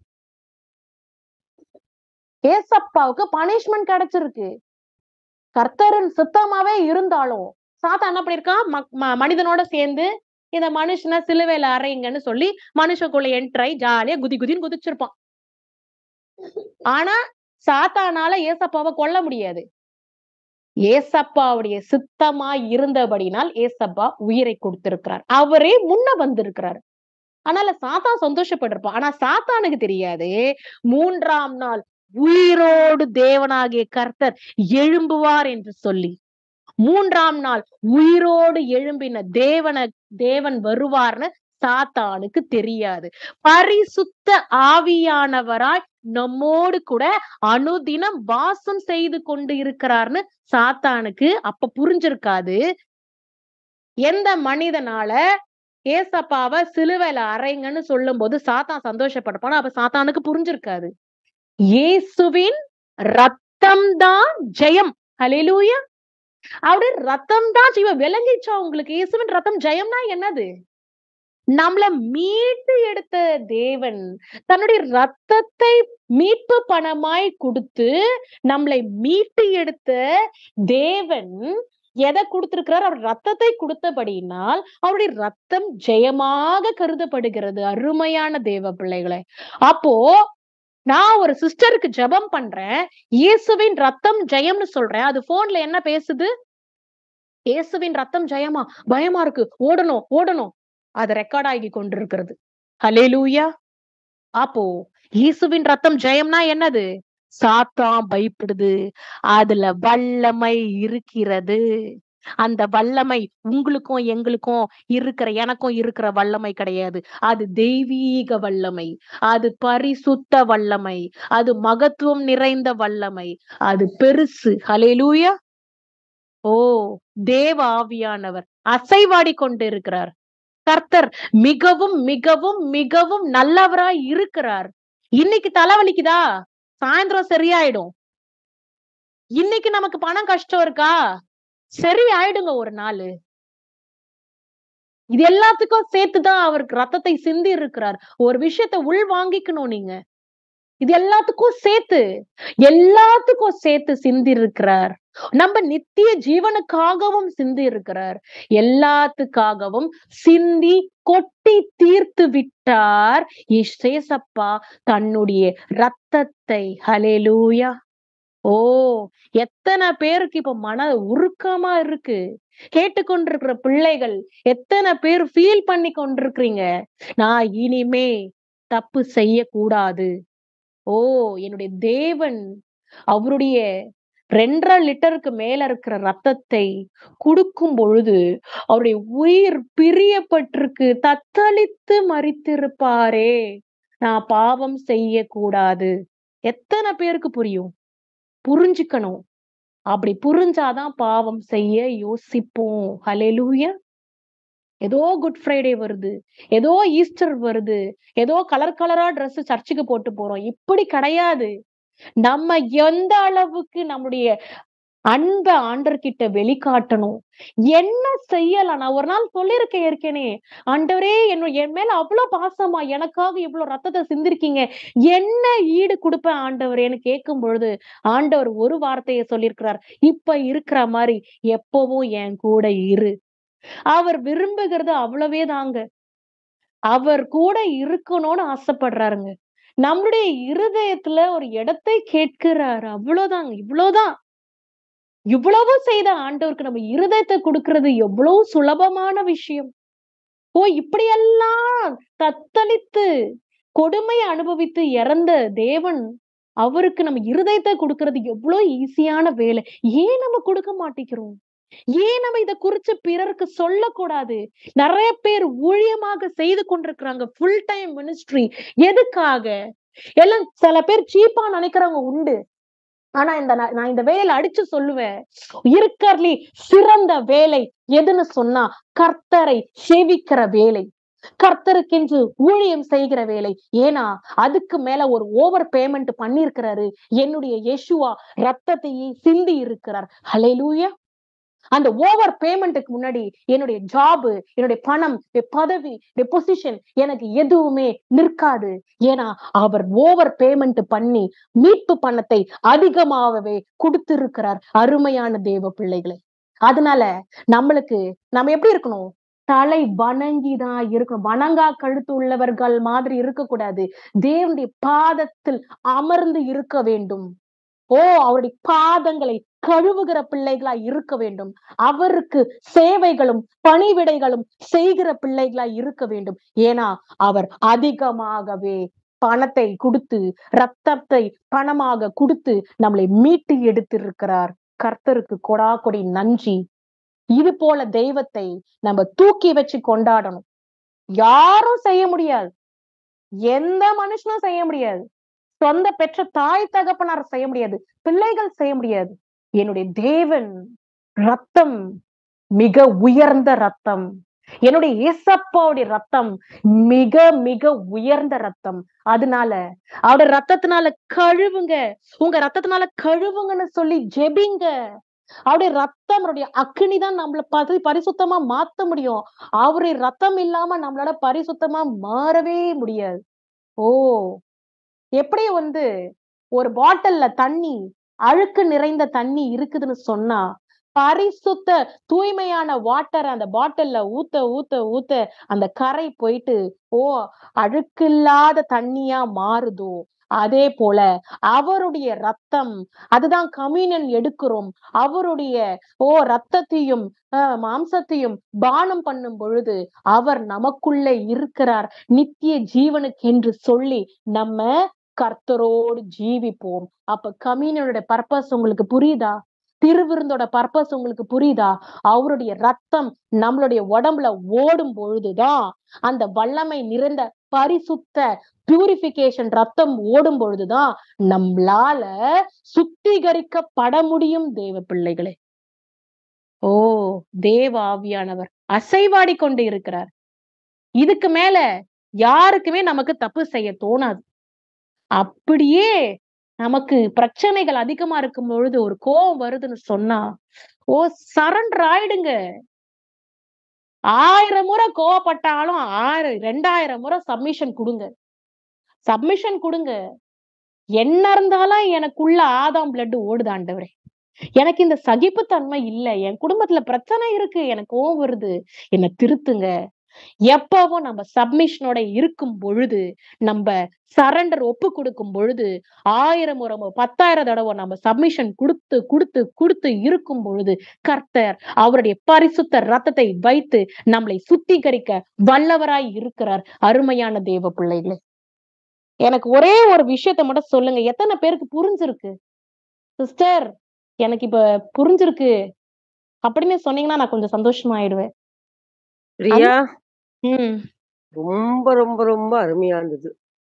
A: ஏசப்பாவுக்கு பனிஷ்மெண்ட் கிடைச்சிருக்கு கர்த்தரின் சித்தமாவே இருந்தாலும் சாத்தா என்ன பண்ணிருக்கான் மக்- ம- மனிதனோட சேர்ந்து இந்த மனுஷனை சிலுவையில அறையுங்கன்னு சொல்லி மனுஷக்குள்ள என்ட்ரை ஜாலியா குதி குதின்னு குதிச்சிருப்பான் ஆனா சாத்தானால ஏசப்பாவை கொல்ல முடியாது ஏசப்பாவுடைய சித்தமா இருந்தபடினால் ஏசப்பா உயிரை கொடுத்திருக்கிறார் அவரே முன்ன வந்திருக்கிறார் அதனால சாத்தா சந்தோஷப்பட்டிருப்பான் ஆனா சாத்தானுக்கு தெரியாது மூன்றாம் நாள் உயிரோடு தேவனாகிய கர்த்தர் எழும்புவார் என்று சொல்லி மூன்றாம் நாள் உயிரோடு எழும்பின தேவன தேவன் வருவார்னு சாத்தானுக்கு தெரியாது பரிசுத்த ஆவியானவராய் நம்மோடு கூட அனுதினம் வாசம் செய்து கொண்டு இருக்கிறார்னு சாத்தானுக்கு அப்ப புரிஞ்சிருக்காது எந்த மனிதனால ஏசப்பாவை சிலுவையில அறைங்கன்னு சொல்லும் போது சாத்தான் சந்தோஷப்பட்டிருப்பானோ அப்ப சாத்தானுக்கு புரிஞ்சிருக்காது இயேசுவின் ரத்தம் தான் ஜெயம் ஹalleluya அவருடைய ரத்தம் தான் ஜீவ விளங்கிச்சா உங்களுக்கு இயேசுவின் ரத்தம் ஜெயம்னா என்னது நம்மள மீட்டு எடுத்த தேவன் தன்னுடைய ரத்தத்தை மீட்பு பணமாய் கொடுத்து நம்மளை மீட்டு எடுத்த தேவன் எதை கொடுத்திருக்கிறார் அவர் ரத்தத்தை கொடுத்தபடியினால் அவருடைய ரத்தம் ஜெயமாக கருதப்படுகிறது அருமையான தேவ பிள்ளைகளை அப்போ நான் ஒரு சிஸ்டருக்கு ஜெபம் பண்றேன் இயேசுவின் ரத்தம் ஜெயம்னு சொல்றேன் அது போன்ல என்ன பேசுது இயேசுவின் ரத்தம் ஜெயமா பயமா இருக்கு ஓடணும் ஓடணும் அது ரெக்கார்ட் ஆகி கொண்டிருக்கிறது ஹலேலூயா அப்போ இயேசுவின் ரத்தம் ஜெயம்னா என்னது சாத்தான் பயப்படுது அதுல வல்லமை இருக்கிறது அந்த வல்லமை உங்களுக்கும் எங்களுக்கும் இருக்கிற எனக்கும் இருக்கிற வல்லமை கிடையாது அது தெய்வீக வல்லமை அது பரிசுத்த வல்லமை அது மகத்துவம் நிறைந்த வல்லமை அது பெருசு ஹலேலூயா ஓ தேவ ஆவியானவர் அசைவாடி கொண்டு இருக்கிறார் கர்த்தர் மிகவும் மிகவும் மிகவும் நல்லவராய் இருக்கிறார் இன்னைக்கு தலைவலிக்குதா சாயந்தரம் சரியாயிடும் இன்னைக்கு நமக்கு பணம் கஷ்டம் இருக்கா சரி ஆயிடுங்க ஒரு நாள் இது எல்லாத்துக்கும் சேர்த்துதான் அவருக்கு ரத்தத்தை சிந்தி இருக்கிறார் ஒரு விஷயத்த உள் வாங்கிக்கணும் நீங்க இது எல்லாத்துக்கும் சேர்த்து எல்லாத்துக்கும் சேர்த்து சிந்தி இருக்கிறார் நம்ம நித்திய ஜீவனுக்காகவும் சிந்தி இருக்கிறார் எல்லாத்துக்காகவும் சிந்தி கொட்டி தீர்த்து விட்டார் இசேசப்பா தன்னுடைய ரத்தத்தை ஹலேலூயா ஓ எத்தனை பேருக்கு இப்ப மன உருக்கமா இருக்கு கேட்டுக்கொண்டிருக்கிற பிள்ளைகள் எத்தனை பேர் ஃபீல் பண்ணி கொண்டிருக்கிறீங்க நான் இனிமே தப்பு செய்யக்கூடாது ஓ என்னுடைய தேவன் அவருடைய ரெண்டரை லிட்டருக்கு மேல இருக்கிற ரத்தத்தை குடுக்கும் பொழுது அவருடைய உயிர் பிரியப்பட்டிருக்கு தத்தளித்து மறித்திருப்பாரே நான் பாவம் செய்யக்கூடாது எத்தனை பேருக்கு புரியும் புரிஞ்சுக்கணும் அப்படி புரிஞ்சாதான் பாவம் செய்ய யோசிப்போம் ஹலெலூயா ஏதோ குட் ஃப்ரைடே வருது ஏதோ ஈஸ்டர் வருது ஏதோ கலர் கலரா Dress சர்ச்சுக்கு போட்டு போறோம் இப்படி கிடையாது நம்ம எந்த அளவுக்கு நம்முடைய அன்பை ஆண்டர்கிட்ட வெளிக்காட்டணும் என்ன செய்யலாம் நான் ஒரு நாள் சொல்லியிருக்கேன் ஏற்கனவே ஆண்டவரே என்ன என் மேல அவ்வளவு பாசமா எனக்காக இவ்வளவு ரத்தத்தை சிந்திருக்கீங்க என்ன ஈடு கொடுப்பேன் ஆண்டவரேன்னு கேட்கும் பொழுது ஆண்டவர் ஒரு வார்த்தையை சொல்லியிருக்கிறார் இப்ப இருக்கிற மாதிரி எப்பவும் என் கூட இரு அவர் விரும்புகிறது அவ்வளவே தாங்க அவர் கூட இருக்கணும்னு ஆசைப்படுறாருங்க நம்மளுடைய இருதயத்துல ஒரு இடத்தை கேட்கிறாரு அவ்வளவுதாங்க இவ்வளவுதான் இவ்வளவு செய்த ஆண்டவருக்கு நம்ம இருதயத்தை கொடுக்கிறது எவ்வளவு சுலபமான விஷயம் ஓ இப்படியெல்லாம் தத்தளித்து கொடுமையை அனுபவித்து இறந்த தேவன் அவருக்கு நம்ம இருதயத்தை கொடுக்கிறது எவ்வளவு ஈஸியான வேலை ஏன் நம்ம கொடுக்க மாட்டேங்கிறோம் ஏன் நம்ம இத குறிச்சு பிறருக்கு சொல்லக்கூடாது நிறைய பேர் ஊழியமாக செய்து கொண்டிருக்கிறாங்க ஃபுல் டைம் மினிஸ்ட்ரி எதுக்காக எல்லாம் சில பேர் சீப்பா நினைக்கிறவங்க உண்டு ஆனா இந்த நான் நான் இந்த வேலையில அடிச்சு சொல்லுவேன் இருக்கறதுலே சிறந்த வேலை எதுன்னு சொன்னா கர்த்தரை சேவிக்கிற வேலை கர்த்தருக்கென்று ஊழியம் செய்கிற வேலை ஏன்னா அதுக்கு மேல ஒரு ஓவர் பேமெண்ட் பண்ணியிருக்கிறாரு என்னுடைய யேசுவா ரத்தத்தையே சிந்தி இருக்கிறார் ஹalleluya அந்த ஓவர் பேமெண்ட்டுக்கு முன்னாடி என்னுடைய ஜாப் என்னுடைய பணம் என் பதவி பொசிஷன் எனக்கு எதுவுமே நிற்காது ஏன்னா அவர் ஓவர் பேமெண்ட் பண்ணி மீட்பு பணத்தை அதிகமாகவே கொடுத்திருக்கிறார் அருமையான தேவ பிள்ளைகளை அதனால நம்மளுக்கு நம்ம எப்படி இருக்கணும் தலை வணங்கிதான் இருக்கணும் வணங்கா கழுத்து உள்ளவர்கள் மாதிரி இருக்கக்கூடாது தேவனுடைய பாதத்தில் அமர்ந்து இருக்க வேண்டும் ஓ அவருடைய பாதங்களை கழுவுகிற பிள்ளைகளா இருக்க வேண்டும் அவருக்கு சேவைகளும் பணிவிடைகளும் செய்கிற பிள்ளைகளா இருக்க வேண்டும் ஏன்னா அவர் அதிகமாகவே பணத்தை கொடுத்து ரத்தத்தை பணமாக கொடுத்து நம்மளை மீட்டு எடுத்திருக்கிறார் கர்த்தருக்கு கொடா கொடி நன்றி இது போல தெய்வத்தை நம்ம தூக்கி வச்சு கொண்டாடணும் யாரும் செய்ய முடியாது எந்த மனுஷனும் செய்ய முடியாது சொந்த பெற்ற தாய் தகப்பனார் செய்ய முடியாது பிள்ளைகள் செய்ய முடியாது என்னுடைய தேவன் ரத்தம் மிக உயர்ந்த ரத்தம் என்னுடைய ஏசப்பாவுடைய ரத்தம் மிக மிக உயர்ந்த ரத்தம் அதனால அவருடைய ரத்தத்தினால கழுவுங்க உங்க ரத்தத்தினால கழுவுங்கன்னு சொல்லி ஜெபிங்க அவருடைய ரத்தம் அவருடைய அக்கினி தான் நம்மள பரி பரிசுத்தமா மாத்த முடியும் அவருடைய ரத்தம் இல்லாம நம்மளால பரிசுத்தமா மாறவே முடியாது ஓ எப்படி வந்து ஒரு பாட்டில்ல தண்ணி அழுக்கு நிறைந்த தண்ணி இருக்குதுன்னு சொன்னா பரிசுத்த தூய்மையான வாட்டர் அந்த பாட்டில்ல ஊத்த ஊத்த ஊத்த அந்த கரை போயிட்டு ஓ அழுக்கில்லாத தண்ணியா மாறுதோ அதே போல அவருடைய ரத்தம் அதுதான் கம்யூனியன் எடுக்கிறோம் அவருடைய ஓ ரத்தத்தையும் அஹ், மாம்சத்தையும் பானம் பண்ணும் பொழுது அவர் நமக்குள்ள இருக்கிறார் நித்திய ஜீவனுக்கு என்று சொல்லி நம்ம கர்த்தரோடு ஜீவிப்போம் அப்ப கம்யூனியனோட பர்பஸ் உங்களுக்கு புரியுதா திருவிருந்தோட பர்பஸ் உங்களுக்கு புரியுதா அவருடைய ரத்தம் நம்மளுடைய உடம்புல ஓடும் பொழுதுதான் அந்த வல்லமை நிறைந்த பரிசுத்த பியூரிபிகேஷன் ரத்தம் ஓடும் பொழுதுதான் நம்மளால சுத்திகரிக்கப்பட முடியும் தேவ பிள்ளைகளே ஓ தேவ ஆவியானவர் அசைவாடி கொண்டு இருக்கிறார் இதுக்கு மேல யாருக்குமே நமக்கு தப்பு செய்ய தோணாது அப்படியே நமக்கு பிரச்சனைகள் அதிகமா இருக்கும் பொழுது ஒரு கோவம் வருதுன்னு சொன்னா ஓ சரண்டர் ஆயிடுங்க ஆயிரம் முறை கோவப்பட்டாலும் ஆயிரம் ரெண்டாயிரம் முறை சப்மிஷன் கொடுங்க சப்மிஷன் கொடுங்க என்ன இருந்தாலும் எனக்குள்ள ஆதாம் பிளட் ஓடுது ஆண்டவரே எனக்கு இந்த சகிப்புத்தன்மை இல்ல என் குடும்பத்துல பிரச்சனை இருக்கு எனக்கு கோவம் வருது என்ன திருத்துங்க எப்பவும் நம்ம சப்மிஷனோட இருக்கும் பொழுது நம்ம சரண்டர் ஒப்பு கொடுக்கும் பொழுது ஆயிரம் முறை பத்தாயிரம் தடவை நம்ம சப்மிஷன் கொடுத்து கொடுத்து கொடுத்து இருக்கும் பொழுது கர்த்தர் அவருடைய பரிசுத்த ரத்தத்தை வைத்து நம்மளை சுத்திகரிக்க வல்லவராய் இருக்கிறார் அருமையான தேவ பிள்ளைகளே எனக்கு ஒரே ஒரு விஷயத்த மட்டும் சொல்லுங்க எத்தனை பேருக்கு புரிஞ்சிருக்கு சிஸ்டர் எனக்கு இப்ப புரிஞ்சிருக்கு அப்படின்னு சொன்னீங்கன்னா நான் கொஞ்சம் சந்தோஷமா ஆயிடுவேன்
B: பிரியா
A: ம்
B: ரொம்ப ரொம்ப ரொம்ப அருமையா இருந்தது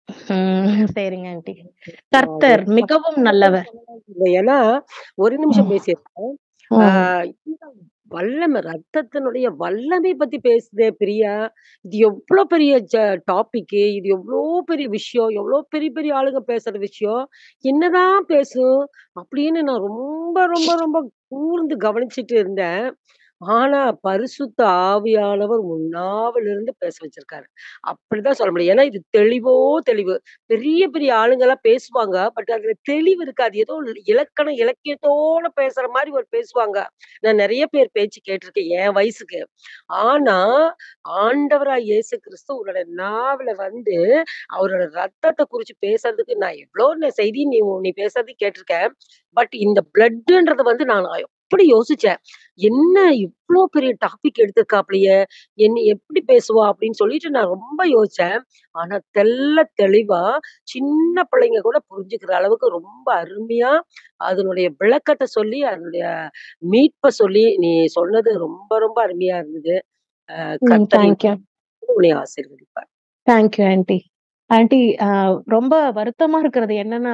A: ம், சரிங்க ஆண்டி கர்த்தர் மிகவும் நல்லவர்
B: இல்ல, ஏன்னா ஒரு நிமிஷம்
A: ம்.
B: பேசியிருக்கேன்
A: ம்,
B: ஆஹ் இந்த வல்லமை ரத்தத்தினுடைய வல்லமை பத்தி பேசுதே பிரியா இது எவ்வளவு பெரிய டாபிக் இது எவ்வளவு பெரிய விஷயம் எவ்வளவு பெரிய பெரிய ஆளுங்க பேசுற விஷயம் என்னதான் பேசும் அப்படின்னு நான் ரொம்ப ரொம்ப ரொம்ப கூர்ந்து கவனிச்சிட்டு இருந்தேன் ஆனா பரிசுத்த ஆவியானவர் முன்னாவில் இருந்து பேச வச்சிருக்காரு அப்படிதான் சொல்ல முடியும் ஏன்னா இது தெளிவோ தெளிவு பெரிய பெரிய ஆளுங்க எல்லாம் பேசுவாங்க பட் அதுல தெளிவு இருக்காது ஏதோ இலக்கண இலக்கியத்தோட பேசுற மாதிரி ஒரு பேசுவாங்க நான் நிறைய பேர் பேச்சு கேட்டிருக்கேன் என் வயசுக்கு ஆனா ஆண்டவரா இயேசு கிறிஸ்து உன்னோட நாவல வந்து அவரோட ரத்தத்தை குறிச்சு பேசுறதுக்கு நான் எவ்வளவு நே- செய்தி நீ நீ பேசுறது கேட்டிருக்கேன் பட் இந்த பிளட்ன்றது வந்து நான் எப்படி யோசிச்சேன் என்ன இவ்ளோ பெரிய டாபிக் எடுத்திருக்காப்லையே என்ன எப்படி பேசுவா அப்படின்னு சொல்லிட்டு நான் ரொம்ப யோசிச்சேன் ஆனா தெள்ள தெளிவா சின்ன பிள்ளைங்க கூட புரிஞ்சுக்கிற அளவுக்கு ரொம்ப அருமையா அதனுடைய விளக்கத்தை சொல்லி அதனுடைய மீட்பை சொல்லி நீ சொன்னது ரொம்ப ரொம்ப அருமையா இருந்தது அஹ்
A: ம்,
B: கர்த்தர்
A: thank you.
B: உன்னை ஆசீர்வதிப்பார்
A: தேங்க்யூ ஆண்டி ஆண்டி ஆஹ் ரொம்ப வருத்தமா இருக்கிறது என்னன்னா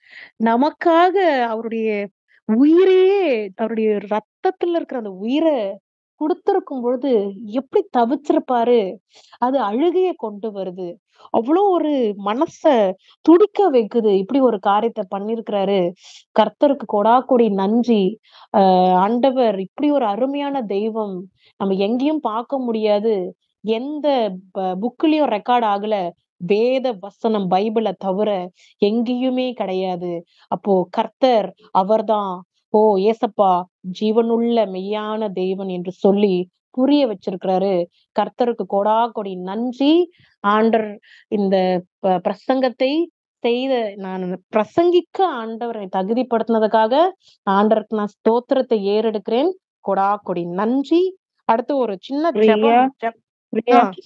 A: நமக்காக அவருடைய உயிரையே அவருடைய ரத்தத்துல இருக்கிற அந்த உயிரை கொடுத்திருக்கும் பொழுது எப்படி தவிச்சிருப்பாரு அது அழுகைய கொண்டு வருது அவ்வளோ ஒரு மனச துடிக்க வைக்குது இப்படி ஒரு காரியத்தை பண்ணிருக்கிறாரு கர்த்தருக்கு கொடா கொடி நன்றி ஆஹ் ஆண்டவர் இப்படி ஒரு அருமையான தெய்வம் நம்ம எங்கேயும் பார்க்க முடியாது எந்த புக்லயும் ரெக்கார்ட் ஆகல வேத வசனம் பைபிளை தவிர எங்கேயுமே கிடையாது அப்போ கர்த்தர் அவர்தான் ஓ ஏசப்பா ஜீவனுள்ள மெய்யான தெய்வன் என்று சொல்லி புரிய வச்சிருக்கிறாரு கர்த்தருக்கு கொடா கொடி நன்றி ஆண்டர் இந்த ப- பிரசங்கத்தை செய்த நான் பிரசங்கிக்க ஆண்டவரை தகுதிப்படுத்தினதுக்காக ஆண்டருக்கு நான் ஸ்தோத்திரத்தை ஏறெடுக்கிறேன் கொடா கொடி நன்றி அடுத்து ஒரு சின்ன
C: பிரியா
A: ஜெபம் ஜெப்-
C: பிரியா
A: ஆ,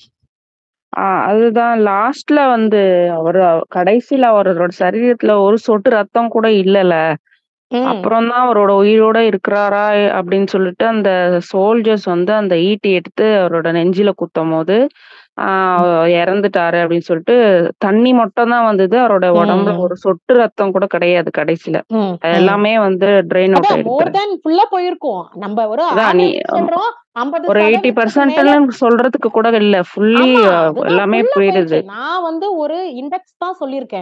C: ஆ அதுதான் லாஸ்ட்ல வந்து அவர் கடைசியில அவரோட சரீரத்துல ஒரு சொட்டு ரத்தம் கூட இல்லல
A: ம்,
C: அப்புறம் தான் அவரோட உயிரோட இருக்கிறாரா அப்படின்னு சொல்லிட்டு அந்த சோல்ஜர்ஸ் வந்து அந்த ஈட்டி எடுத்து அவரோட நெஞ்சில குத்தும் போது ஆஹ் அவர் இறந்துட்டாரு அப்படின்னு சொல்லிட்டு தண்ணி மட்டும் தான் வந்தது அவரோட உடம்புல
A: ம்,
C: ஒரு சொட்டு ரத்தம் கூட கிடையாது கடைசியில
A: ம்,
C: அது
A: ம்.
C: எல்லாமே வந்து ட்ரெயின் அவுட்
A: அதான் மோர்
C: ஆயிடுச்சு
A: தேன் ஃபுல்லா போயிருக்கும் நம்ம ஒரு
C: அதான் நீ
A: ஆவரேஜ் சொல்றோம் ஐம்பது
C: ஒரு எயிட்டி
A: சதவீதத்துக்கு மேல
C: பர்சன்ட் சொல்றதுக்கு கூட இல்ல ஃபுல்லி
A: ஆமா அதுதான்
C: எல்லாமே
A: ஃபுல்லா
C: போயிடுது
A: போயிடுச்சு நான் வந்து ஒரு இண்டெக்ஸ் தான் சொல்லியிருக்கேன்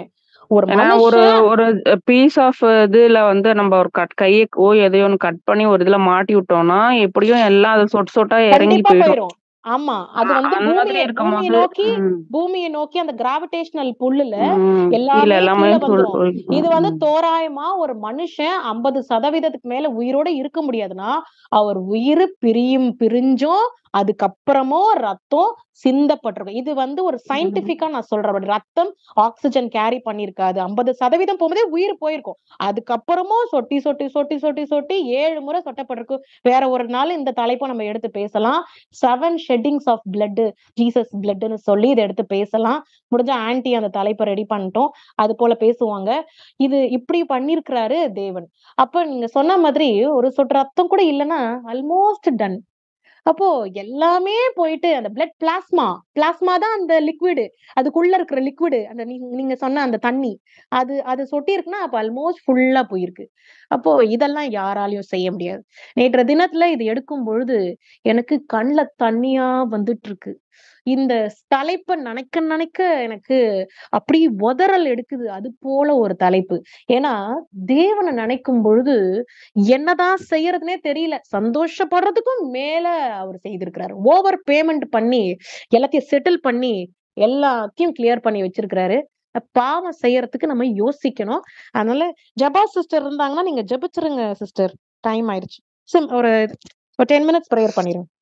A: ஒரு
C: ஏன்னா ஒரு
A: மனுஷன்
C: ஒரு பீஸ் ஆஃப் இதுல வந்து நம்ம ஒரு கட் கையோ எதையோ ஒன்று கட் பண்ணி ஒரு இதுல மாட்டி விட்டோம்னா எப்படியும் எல்லாம் அது சொட்டு சொட்டா இறங்கி
A: கண்டிப்பா
C: போயிடும்
A: போயிரும் ஆமா அது
C: ஆ,
A: வந்து
C: அந்த மாதிரி
A: பூமியை
C: இருக்கும்
A: பூமியை
C: போது
A: நோக்கி
C: ம்,
A: பூமியை நோக்கி அந்த கிராவிடேஷனல் புல்லுல
C: ம், கீழே
A: எல்லாமே
C: எல்லாமே
A: கீழே
C: சொல்
A: வந்துரும் இது
C: சொல்
A: வந்து
C: ம்.
A: தோராயமா ஒரு மனுஷன் ஐம்பது சதவீதத்துக்கு மேல உயிரோட இருக்க முடியாதுன்னா அவர் உயிர் பிரியும் பிரிஞ்சும் அதுக்கப்புறமும் ரத்தம் சிந்தப்பட்டிருக்கும் இது வந்து ஒரு சயின்டிபிக்கா நான் சொல்றேன் ரத்தம் ஆக்சிஜன் கேரி பண்ணிருக்காது ஐம்பது சதவீதம் போகும்போதே உயிர் போயிருக்கும் அதுக்கப்புறமும் சொட்டி சொட்டி சொட்டி சொட்டி சொட்டி ஏழு முறை சொட்டப்பட்டிருக்கு வேற ஒரு நாள் இந்த தலைப்பை நம்ம எடுத்து பேசலாம் seven sheddings of blood Jesus பிளட்னு சொல்லி இதை எடுத்து பேசலாம் முடிஞ்ச ஆன்டி அந்த தலைப்பை ரெடி பண்ணிட்டோம் அது போல பேசுவாங்க இது இப்படி பண்ணிருக்கிறாரு தேவன் அப்ப நீங்க சொன்ன மாதிரி ஒரு சொட்டு ரத்தம் கூட இல்லைன்னா ஆல்மோஸ்ட் டன் அப்போ எல்லாமே போயிட்டு அந்த பிளட் பிளாஸ்மா பிளாஸ்மா தான் அந்த லிக்விடு அதுக்குள்ள இருக்கிற லிக்விடு அந்த நீங்க நீங்க சொன்ன அந்த தண்ணி அது அது சொட்டி இருக்குன்னா அப்ப ஆல்மோஸ்ட் ஃபுல்லா போயிருக்கு அப்போ இதெல்லாம் யாராலையும் செய்ய முடியாது நேற்று தினத்துல இது எடுக்கும் பொழுது எனக்கு கண்ணுல தண்ணியா வந்துட்டு இருக்கு இந்த தலைப்பை நினைக்க நினைக்க எனக்கு அப்படி உதறல் எடுக்குது அது போல ஒரு தலைப்பு ஏன்னா தேவனை நினைக்கும் பொழுது என்னதான் செய்யறதுனே தெரியல சந்தோஷப்படுறதுக்கும் மேல அவர் செய்திருக்கிறாரு ஓவர் பேமெண்ட் பண்ணி எல்லாத்தையும் செட்டில் பண்ணி எல்லாத்தையும் கிளியர் பண்ணி வச்சிருக்கிறாரு பாவம் செய்யறதுக்கு நம்ம யோசிக்கணும் அதனால ஜபா சிஸ்டர் இருந்தாங்கன்னா நீங்க ஜெபிச்சிருங்க சிஸ்டர் டைம் ஆயிடுச்சு சிம் ஒரு ஒரு டென் மினிட்ஸ் ப்ரேயர் பண்ணிருங்க